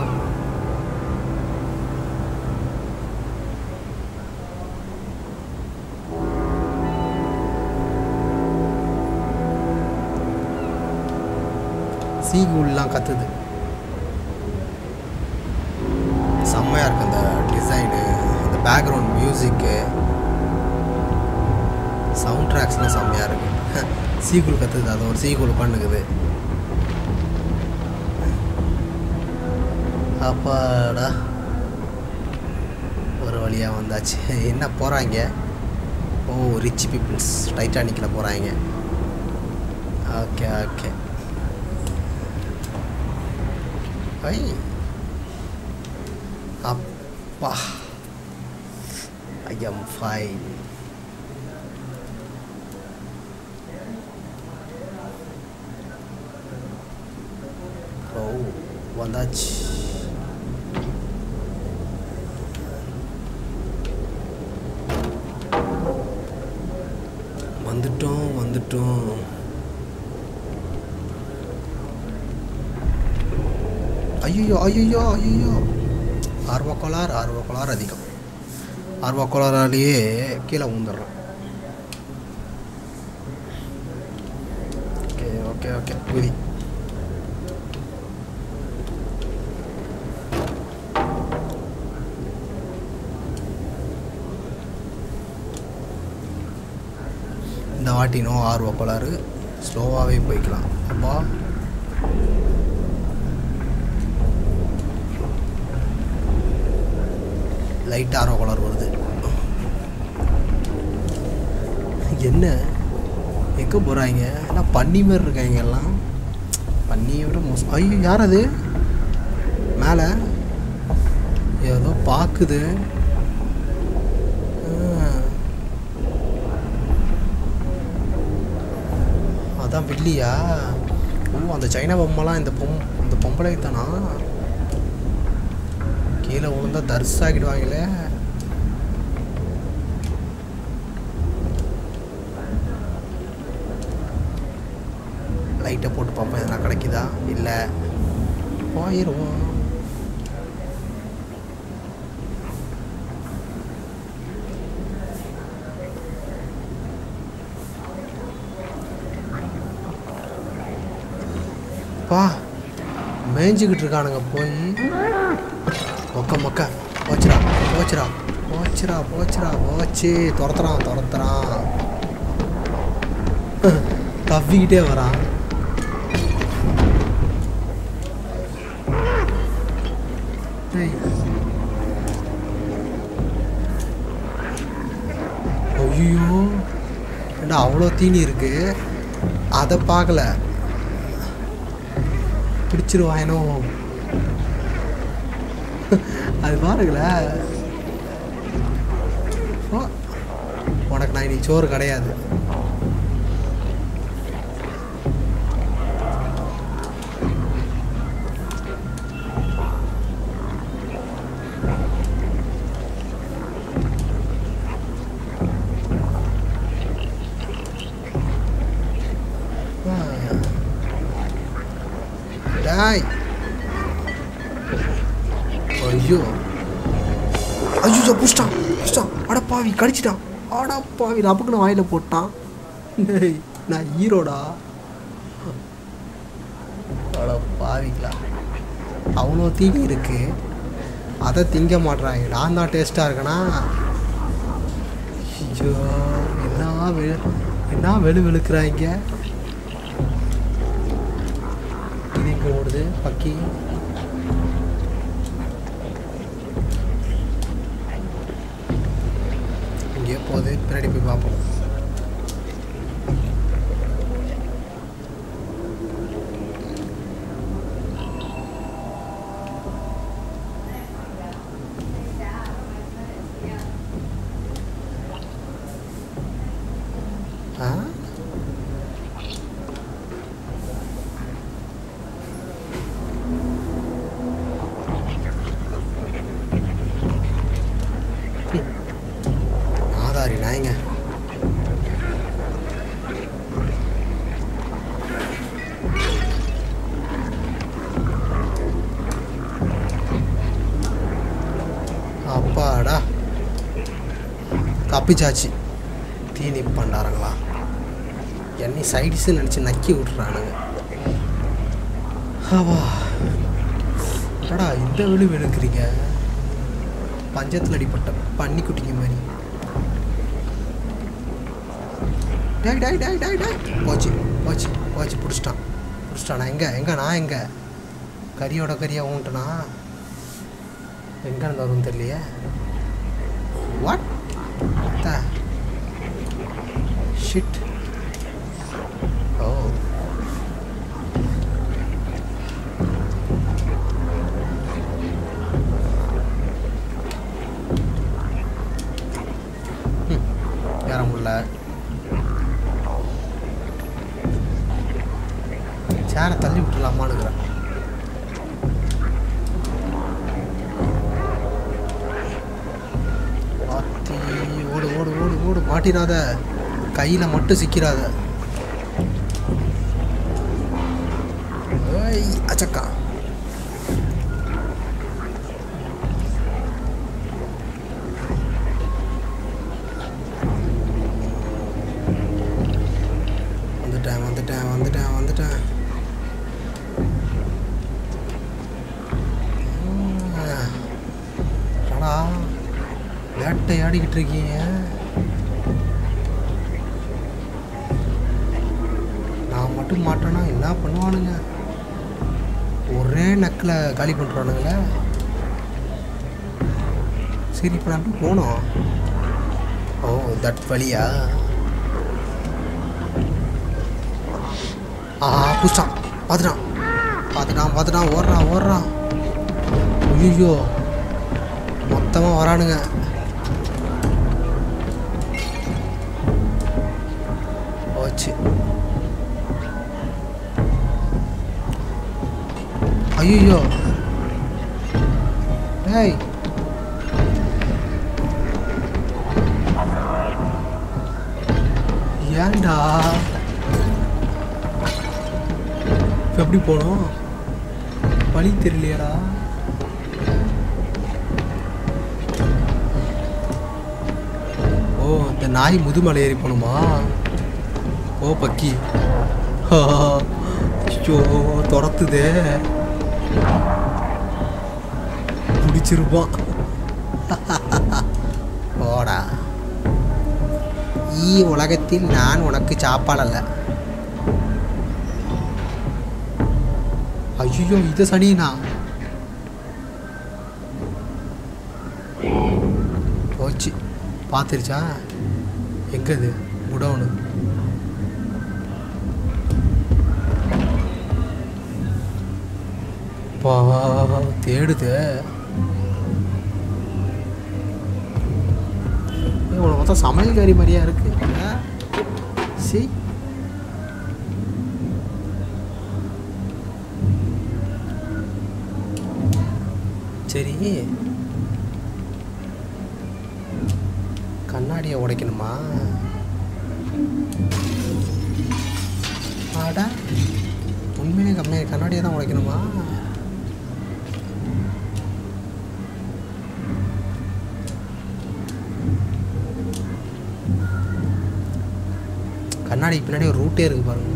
சீகூல்லாம் கத்துது செம்மையாக இருக்கு அந்த டிசைனு அந்த பேக்ரவுண்ட் மியூசிக்கு சவுண்ட் ட்ராக்ஸ்லாம் செம்மையாக இருக்கு சீகுல் கத்துது அது ஒரு சீகுல் பண்ணுக்குது அப்பாடா ஒரு வழியாக வந்தாச்சு என்ன போகிறாங்க ஓ ரிச் பீப்புள்ஸ் டைட்டானிக்கில் போகிறாங்க ஓகே ஓகே ஐ அப்பா ஐ எம் ஃபைன் ஓ வந்தாச்சு வந்துட்டோம் ஐயோ ஐயோ ஐயோ ஆர்வ கோளாறு ஆர்வ கோளாறு அதிகம் ஆர்வ கோளாறாலேயே கீழே ஊந்துடுறோம் ஓகே ஓகே ஓகே குதி இந்த வாட்டி நோ ஆர்வ கோளாறு ஸ்லோவாகவே போய்க்கலாம் அப்பா லைட் ஆர்வ கோளாறு வருது என்ன எங்கே போகிறாங்க எல்லாம் பன்னி மாதிரி இருக்காங்க எல்லாம் பன்னியை விட மோசம் ஐயோ யார் அது மேலே ஏதோ பார்க்குது ஆ. அதான் வில்லியா ஓ அந்த சைனா பொம்மைலாம் இந்த பொம் இந்த பொம்பளை தானா கீழே விழுந்தா தர்சாகிடுவாங்களே லைட்டை போட்டு பார்ப்போம் எதனா கிடைக்குதா இல்லை போயிடுவோம் பா மேய்ஞ்சிக்கிட்டு இருக்கானுங்க போய் மொக்க மொக்க போச்சுடா போச்சுடா போச்சுடா போச்சுடா போச்சு துரத்துறான் துரத்துறான் தவ்விக்கிட்டே வரான் டேய். ஐயோ ஏண்டா அவ்வளோ தீனி இருக்கு அதை பார்க்கல பிடிச்சிருவாயனோ அது பாருங்களேன் ஓ, உனக்கு நான் இன்னைக்கு சோறு கிடையாது ஆ. டாய் ஐயோ ஐயோ புஷ்டான் புஷ்டான் அட பாவி கடிச்சிட்டான் அட பாவி ரப்புக்குன்னு வாயில போட்டான் டேய், நான் ஹீரோடா அட பாவிங்களா அவ்வளோ தீனி இருக்கு அதை திங்க மாட்றாங்க நான் தான் டேஸ்ட்டாக இருக்கேனா ஐயோ என்ன வெ என்ன வெளு வெளுக்கிறாங்க இது எங்கே ஓடுது பக்கி இங்கே போகுது பின்னாடி போய் பார்ப்போம் ஆ ஆதாரி நாயங்க அப்பாடா தப்பிச்சாச்சு தீனி பண்டாரங்களா என்னை சைடிஸு நினச்சி நக்கி விட்றானுங்க ஆவா அடா இந்த விழு வெளுக்கிறீங்க பஞ்சத்தில் அடிப்பட்ட பன்னி குட்டிங்க மாதிரி டேய் டேய் டேய் டேய் டேய் போச்சு போச்சு போச்சு பிடிச்சிட்டான் பிடிச்சிட்டானா எங்கே எங்கே நான் எங்கே கறியோட கறியாக ஊன்ட்டனா எங்கே இருந்து வரும்னு தெரியலையே வாட் த ஷிட் ஓ ஏற முடியல சேரை தள்ளி விட்டுலாமானுங்கிறேன் ஆத்தி ஓடு ஓடு ஓடு ஓடு மாட்டிடாத கையில் மட்டும் சிக்கிறாத ஐ அச்சக்கா வந்துட்டேன் வந்துட்டேன் வந்துட்டேன் வந்துட்டேன் ஆ. என்னடா வேட்டையாடிக்கிட்டு இருக்கீங்க நான் மட்டும் மாட்டேன்னா என்ன பண்ணுவானுங்க ஒரே நக்கில் காலி பண்ணுறானுங்களே சரி இப்போ நான் எப்படி போனோம் ஓ தட் வழியா ஆ புஷ்டான் பார்த்துட்டான் பார்த்துட்டான் பார்த்துட்டான் ஓடுறான் ஓடுறான் ஐயோ மொத்தமாக வரானுங்க போச்சு ஐயோ டேய் ஏன்டா இப்போ எப்படி போனோம் வழி தெரியலையாடா ஓ இந்த நாய் முதுமலை ஏறி போகணுமா ஓ பக்கி ஐயோ துரத்துதே பிடிச்சிருப்பான் போடா ஈ உலகத்தில் நான் உனக்கு சாப்பாடல்ல ஐயோ இது சனினா போச்சு பார்த்துருச்சா எங்க இது குடவுனு பா தேடுது இவனை மொத்தம் சமையல்காரி மாதிரியா இருக்கு ஆ? சீ சரி கண்ணாடியை உடைக்கணுமா ஆடா உண்மையிலே கம்மியாக கண்ணாடியை தான் உடைக்கணுமா கண்ணாடி பின்னாடி ஒரு ரூட்டே இருக்கு பாருங்க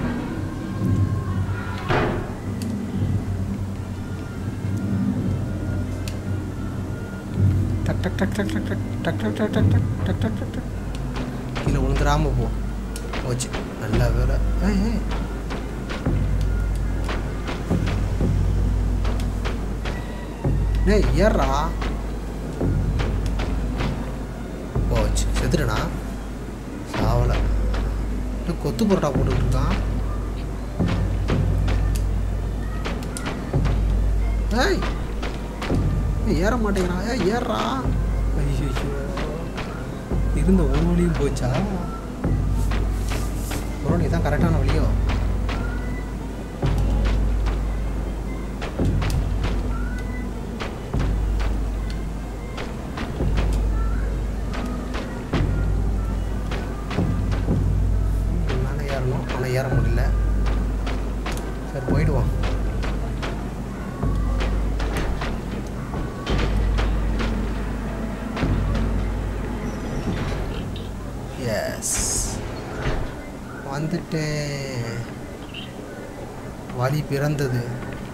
டக் டக் டக் டக் டக் டக் டக் டக் டக் டக் டக் டக் டக் டக் கீழே விழுந்துடாம போ போச்சு நல்ல வேலை ஏய் ஏய். டேய் ஏறா போச்சு செத்துட்டனா சாவலை இன்னும் கொத்து பரோட்டா போட்டுக்கிட்டு இருக்கான் ஏய் ஏய், ஏற மாட்டேங்கிறான் ஏய் ஏறா ஐயோ இருந்த ஒரு வழியும் போச்சா ப்ரோ நீ தான் கரெக்டான வழியோ மேலே ஏறணும் ஆனால் ஏற முடியல சரி போயிடுவோம் எஸ் வந்துட்டேன் வழி பிறந்தது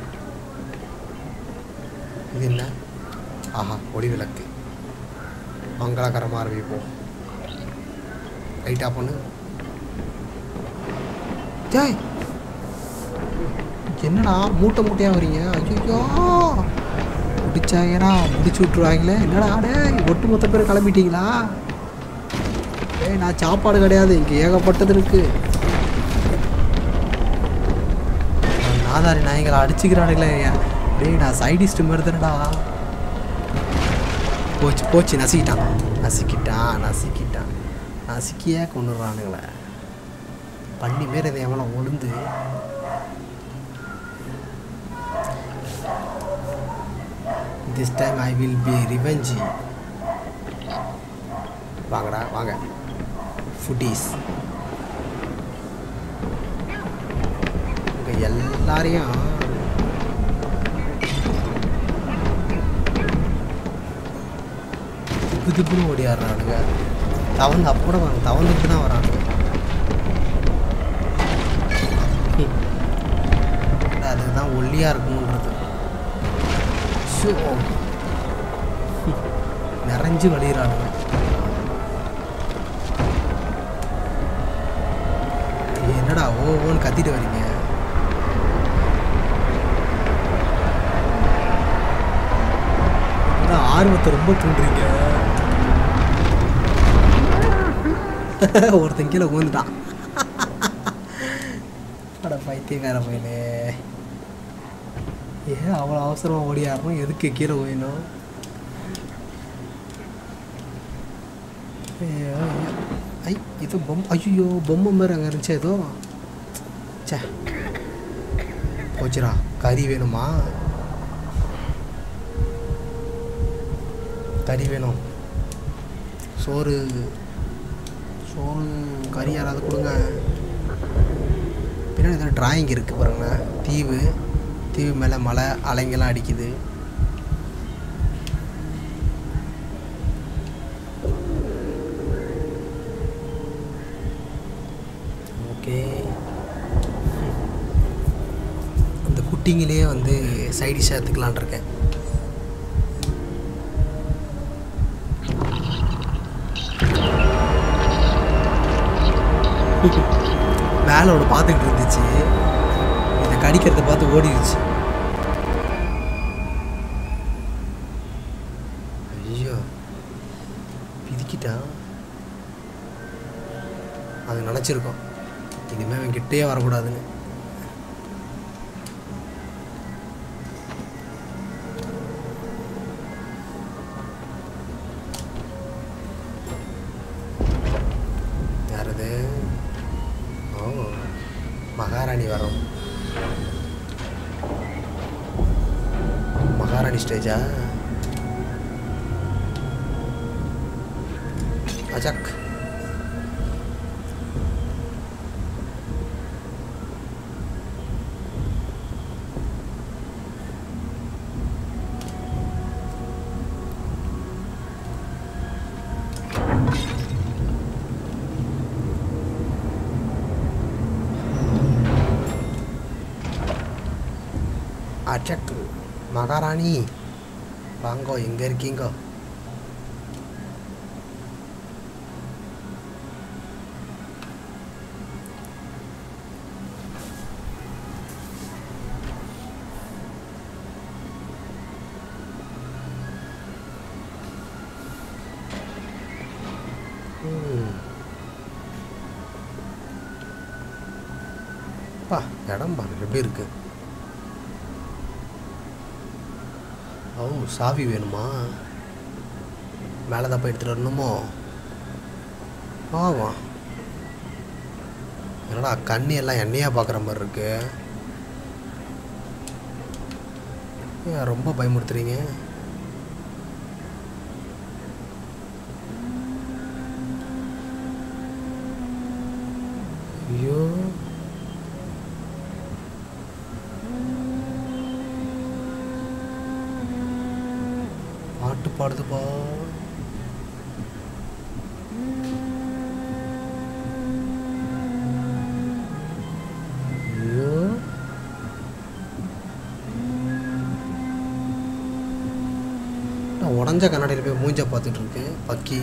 இது என்ன ஆஹா ஒளி விளக்கு மங்களகரமாக ஆரம்பிப்போம் லைட்டாக பண்ணு டேய் என்னடா மூட்டை மூட்டையாக வரீங்க ஐயோ முடிச்சாங்கடா முடிச்சு விட்ருவாங்களே என்னடா டேய் ஒட்டு மொத்த பேர் கிளம்பிட்டீங்களா ஏய் நான் சாப்பாடு கிடையாது இங்கே ஏகப்பட்டது இருக்கு நாதாரி நாய்களை அடிச்சுக்கிறானுங்களே டேய் நான் சைடிஸ்ட் மாதிரி தானடா போச்சு போச்சு நசுக்கிட்டான் நசுக்கிட்டான் நசுக்கிட்டான் நசுக்கியே கொண்டுடுறானுங்களே பண்ணி பேர் இதை எவனோ உளுந்து this time I will be revenge வாங்கடா வாங்க ஃபுட்டீஸ் இங்கே எல்லாரையும் திப்பு திப்புன்னு ஓடியாடுறானுங்க தவந்து அப்போ கூட வராங்க தவந்துட்டு தான் வரானுங்க ஹம். அதுதான் ஒல்லியாக இருக்கணுன்றது ஷோ ஹம். நிறைஞ்சு வழியிறானுங்க என்னடா ஓ ஓன்னு கத்திட்டு வரீங்க என்னடா ஆர்வத்தை ரொம்ப தூண்டுறீங்க ஒருத்தன் கீழே ஊந்துட்டான் அட பைத்தியக்கார பையனே ஏன் அவ்வளோ அவசரமாக ஓடியாரணும் எதுக்கு கீழே ஓயணும் ஐயோ, ஐயோ. ஐ இது பொம்மை ஐயோ பொம்மை மாதிரி அங்கே இருந்துச்சு ஏதோ சே போச்சுடா கறி வேணுமா கறி வேணும் சோறு சோறு கறி யாராவது கொடுங்க பின்னாடி ஏதோ டிராயிங் இருக்குது பாருங்களேன் தீவு தீவு மேலே மலை அலைங்கெல்லாம் அடிக்குது ஓகே அந்த குட்டிங்களே வந்து சைடிஷாக எடுத்துக்கலான் இருக்கேன் மேலே ஒன்று பார்த்துக்கிட்டு இருந்துச்சு இதை கடிக்கிறத பார்த்து ஓடிடுச்சு ஐயோ பிதிக்கிட்டான் அது நினச்சிருக்கோம் இனிமேல் அவன் கிட்டேயே வரக்கூடாதுன்னு யாரது ஓ மகாராணி வரோம் மகாராணி ஸ்டேஜா அஜாக் அஜக் மகாராணி வாங்கோ எங்கே இருக்கீங்கோ ம். பா இடம் பாருங்க எப்படி இருக்கு ஓ சாவி வேணுமா மேலே தான் போய் எடுத்துகிட்டு வரணுமோ ஆமா என்னடா கண்ணி எல்லாம் எண்ணெயாக பார்க்குற மாதிரி இருக்கு ஏன் ரொம்ப பயமுறுத்துறீங்க ஐயோ பாட்டு பாடுதுப்பா ஐயோ நான் உடஞ்ச கண்ணாடியில் போய் மூஞ்ச பார்த்துட்டு இருக்கு பக்கி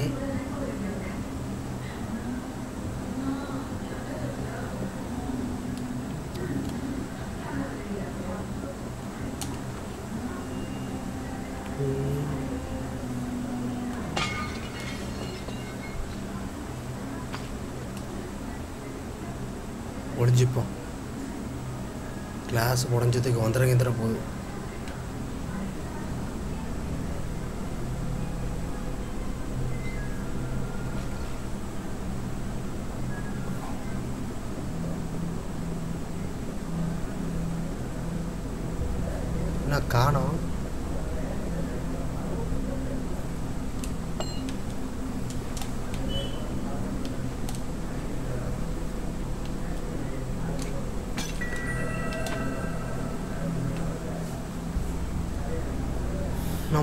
ஒழிஞ்சுப்போம் கிளாஸ் உடஞ்சதுக்கு வந்துட கிந்திர போகுது என்ன காணோம்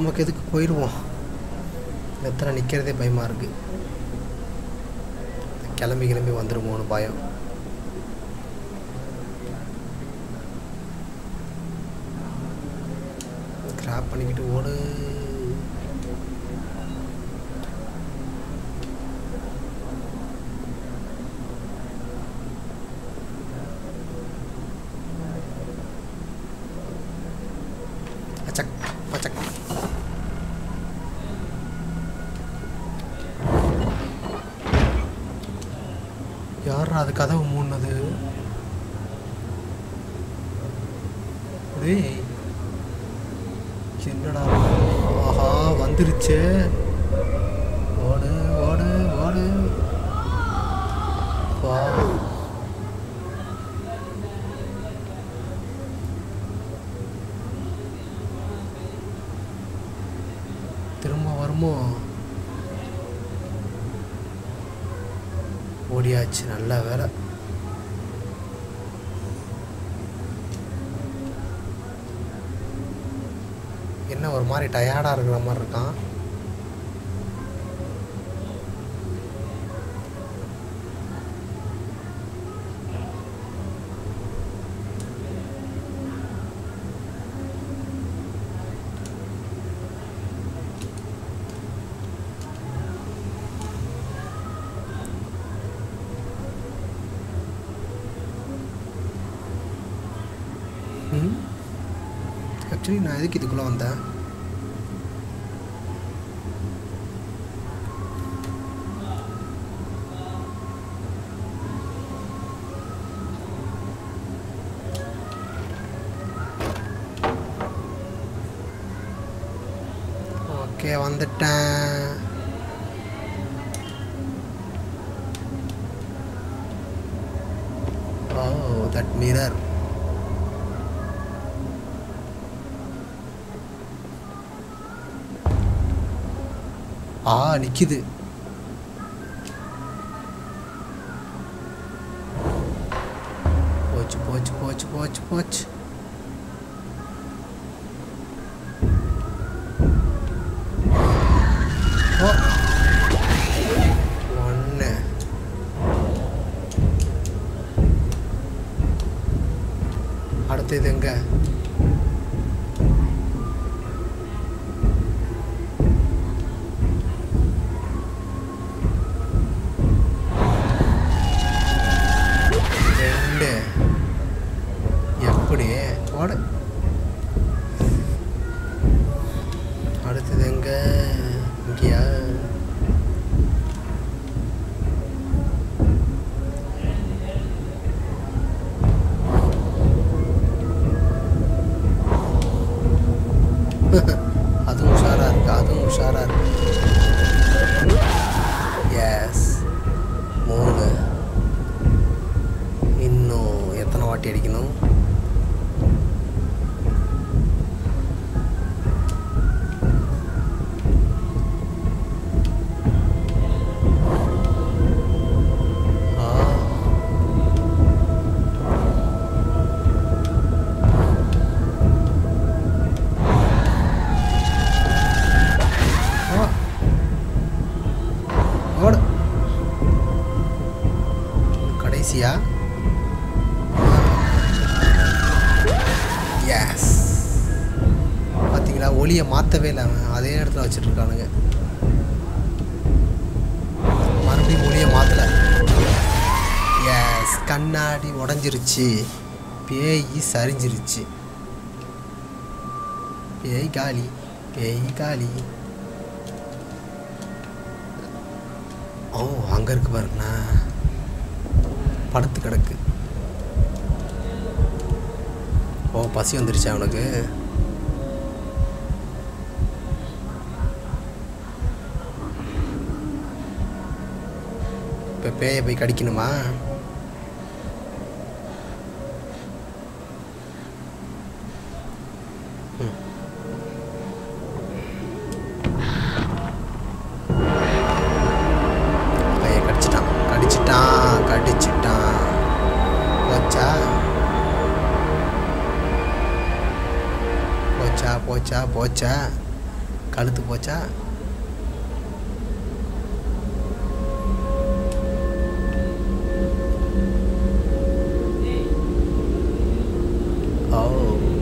நமக்கு எதுக்கு போயிடுவோம் எத்தனை நிற்கிறதே பயமாக இருக்குது கிளம்பி கிளம்பி வந்துடுமோன்னு பயம் கிராப் பண்ணிக்கிட்டு ஓடு அச்சக் பச்சக் யாரா அது கதவு மூடினது டேய் என்னடா ஆஹா வந்துருச்சே ஓடு ஓடு ஓடு வா திரும்ப வருமோ ஓடியாச்சு நல்ல வேலை என்ன ஒரு மாதிரி டயர்டாக இருக்கிற மாதிரி இருக்கான் ம் ஆக்சுவலி நான் எதுக்கு இதுக்குள்ளே வந்தேன் ஓகே வந்துட்டேன் ஓ தட் மிரர் ஆ நிக்குது போச்சு போச்சு போச்சு போச்சு போச்சு ஓ ஒன்று அடுத்தது எங்க ரெண்டு எப்படி ஓட அடுத்தது எங்க இங்கேயா அதுவும் உஷாரா இருக்கு அதுவும் உஷாரா இருக்கு எஸ் மூணு இன்னும் எத்தனை வாட்டி அடிக்கணும் ஆ. ஆ. ஓடு கடைசியா எஸ் பார்த்தீங்களா ஒளியை மாற்றவே இல்லை அவன் அதே இடத்துல வச்சுட்டு இருக்கானுங்க மறுபடியும் ஒளியை மாற்றலை எஸ் கண்ணாடி உடஞ்சிருச்சு பேய் சரிஞ்சிருச்சு பேய் காலி பேய் காலி ஓ அங்கே இருக்கு பாருங்கண்ணா படுத்து கிடக்கு ஓ பசி வந்துருச்சா அவனுக்கு இப்போ பேயை போய் கடிக்கணுமா ம். பேயை கடிச்சிட்டான் கடிச்சிட்டான் கடிச்சிட்டான் போச்சா போச்சா போச்சா போச்சா கழுத்து போச்சா ஓ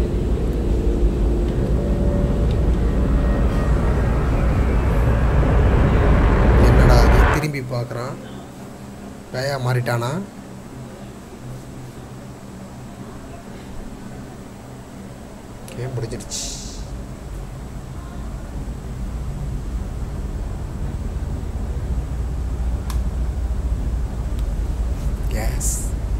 என்னடா அது திரும்பி பார்க்குறான் பேயா மாறிட்டானா கேம் முடிஞ்சிருச்சு எஸ்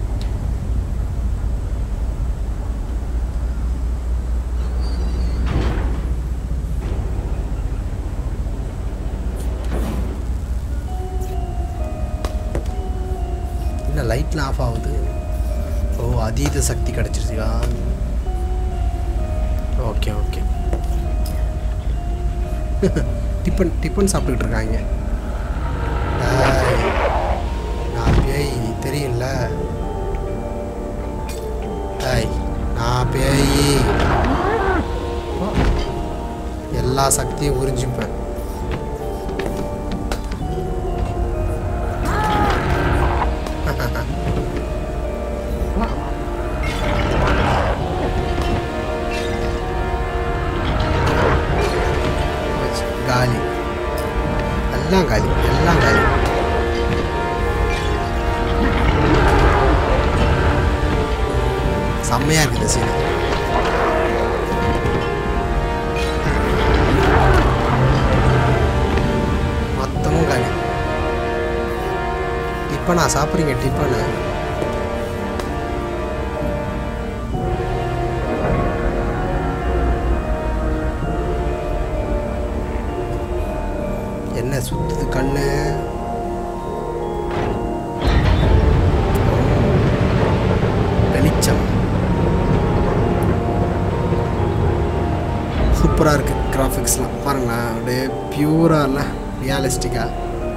என்ன லைட்லாம் ஆஃப் ஆகுது ஓ அதீத சக்தி கிடச்சிருச்சுக்கா ஓகே ஓகே டிஃபன் டிஃபன் சாப்பிட்டுக்கிட்டு இருக்காங்க ஏய், நான் பேய் தெரியும்ல ஏய் நான் பேய் எல்லா சக்தியும் உறிஞ்சிப்பேன் போச்சு. காலி எல்லாம் காலி எல்லாம் காலி செம்மையா இருக்குது சீன் மொத்தமும் காலி டிப்பனா சாப்பிட்றீங்க டிப்பனு என்ன சுத்துது கண்ணு வெளிச்சம் சூப்பராக இருக்குது கிராஃபிக்ஸ்லாம் பாருங்களேன் அப்படியே பியூராக இல்லை ரியாலிஸ்டிக்காக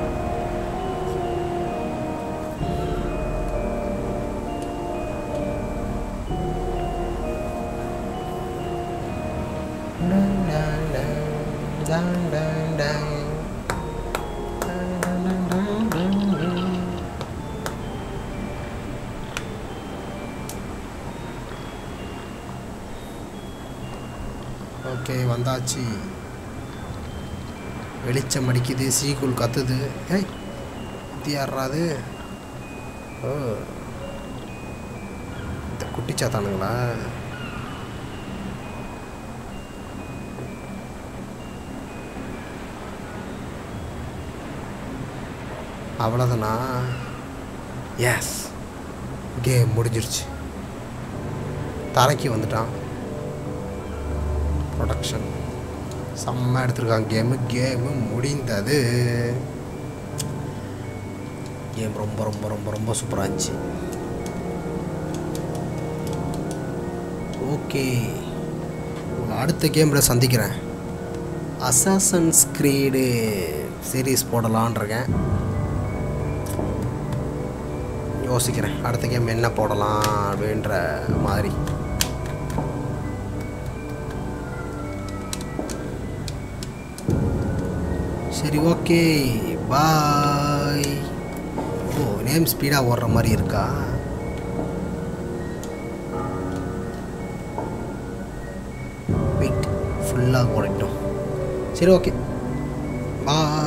ஓகே வந்தாச்சு வெளிச்சம் அடிக்குது சீக்குள் கத்துது ஏய் இது யாராது ஓ இந்த குட்டிச்சாத்தானுங்களா அவ்வளோதானா எஸ் கேம் முடிஞ்சிருச்சு தரைக்கு வந்துட்டான் ப்ரொடக்ஷன் செம்ம எடுத்திருக்காங்க கேமு கேமு முடிந்தது கேம் ரொம்ப ரொம்ப ரொம்ப ரொம்ப சூப்பராக இருந்துச்சு ஓகே அடுத்த கேமில் சந்திக்கிறேன் அசாசன்ஸ் கிரீடு சீரீஸ் போடலான் இருக்கேன் யோசிக்கிறேன் அடுத்த கேம் என்ன போடலாம் அப்படின்ற மாதிரி சரி ஓகே பாய் ஓ நேம் ஸ்பீடாக ஓடுற மாதிரி இருக்கா வெயிட் ஃபுல்லாக ஓடிட்டோம் சரி ஓகே பாய்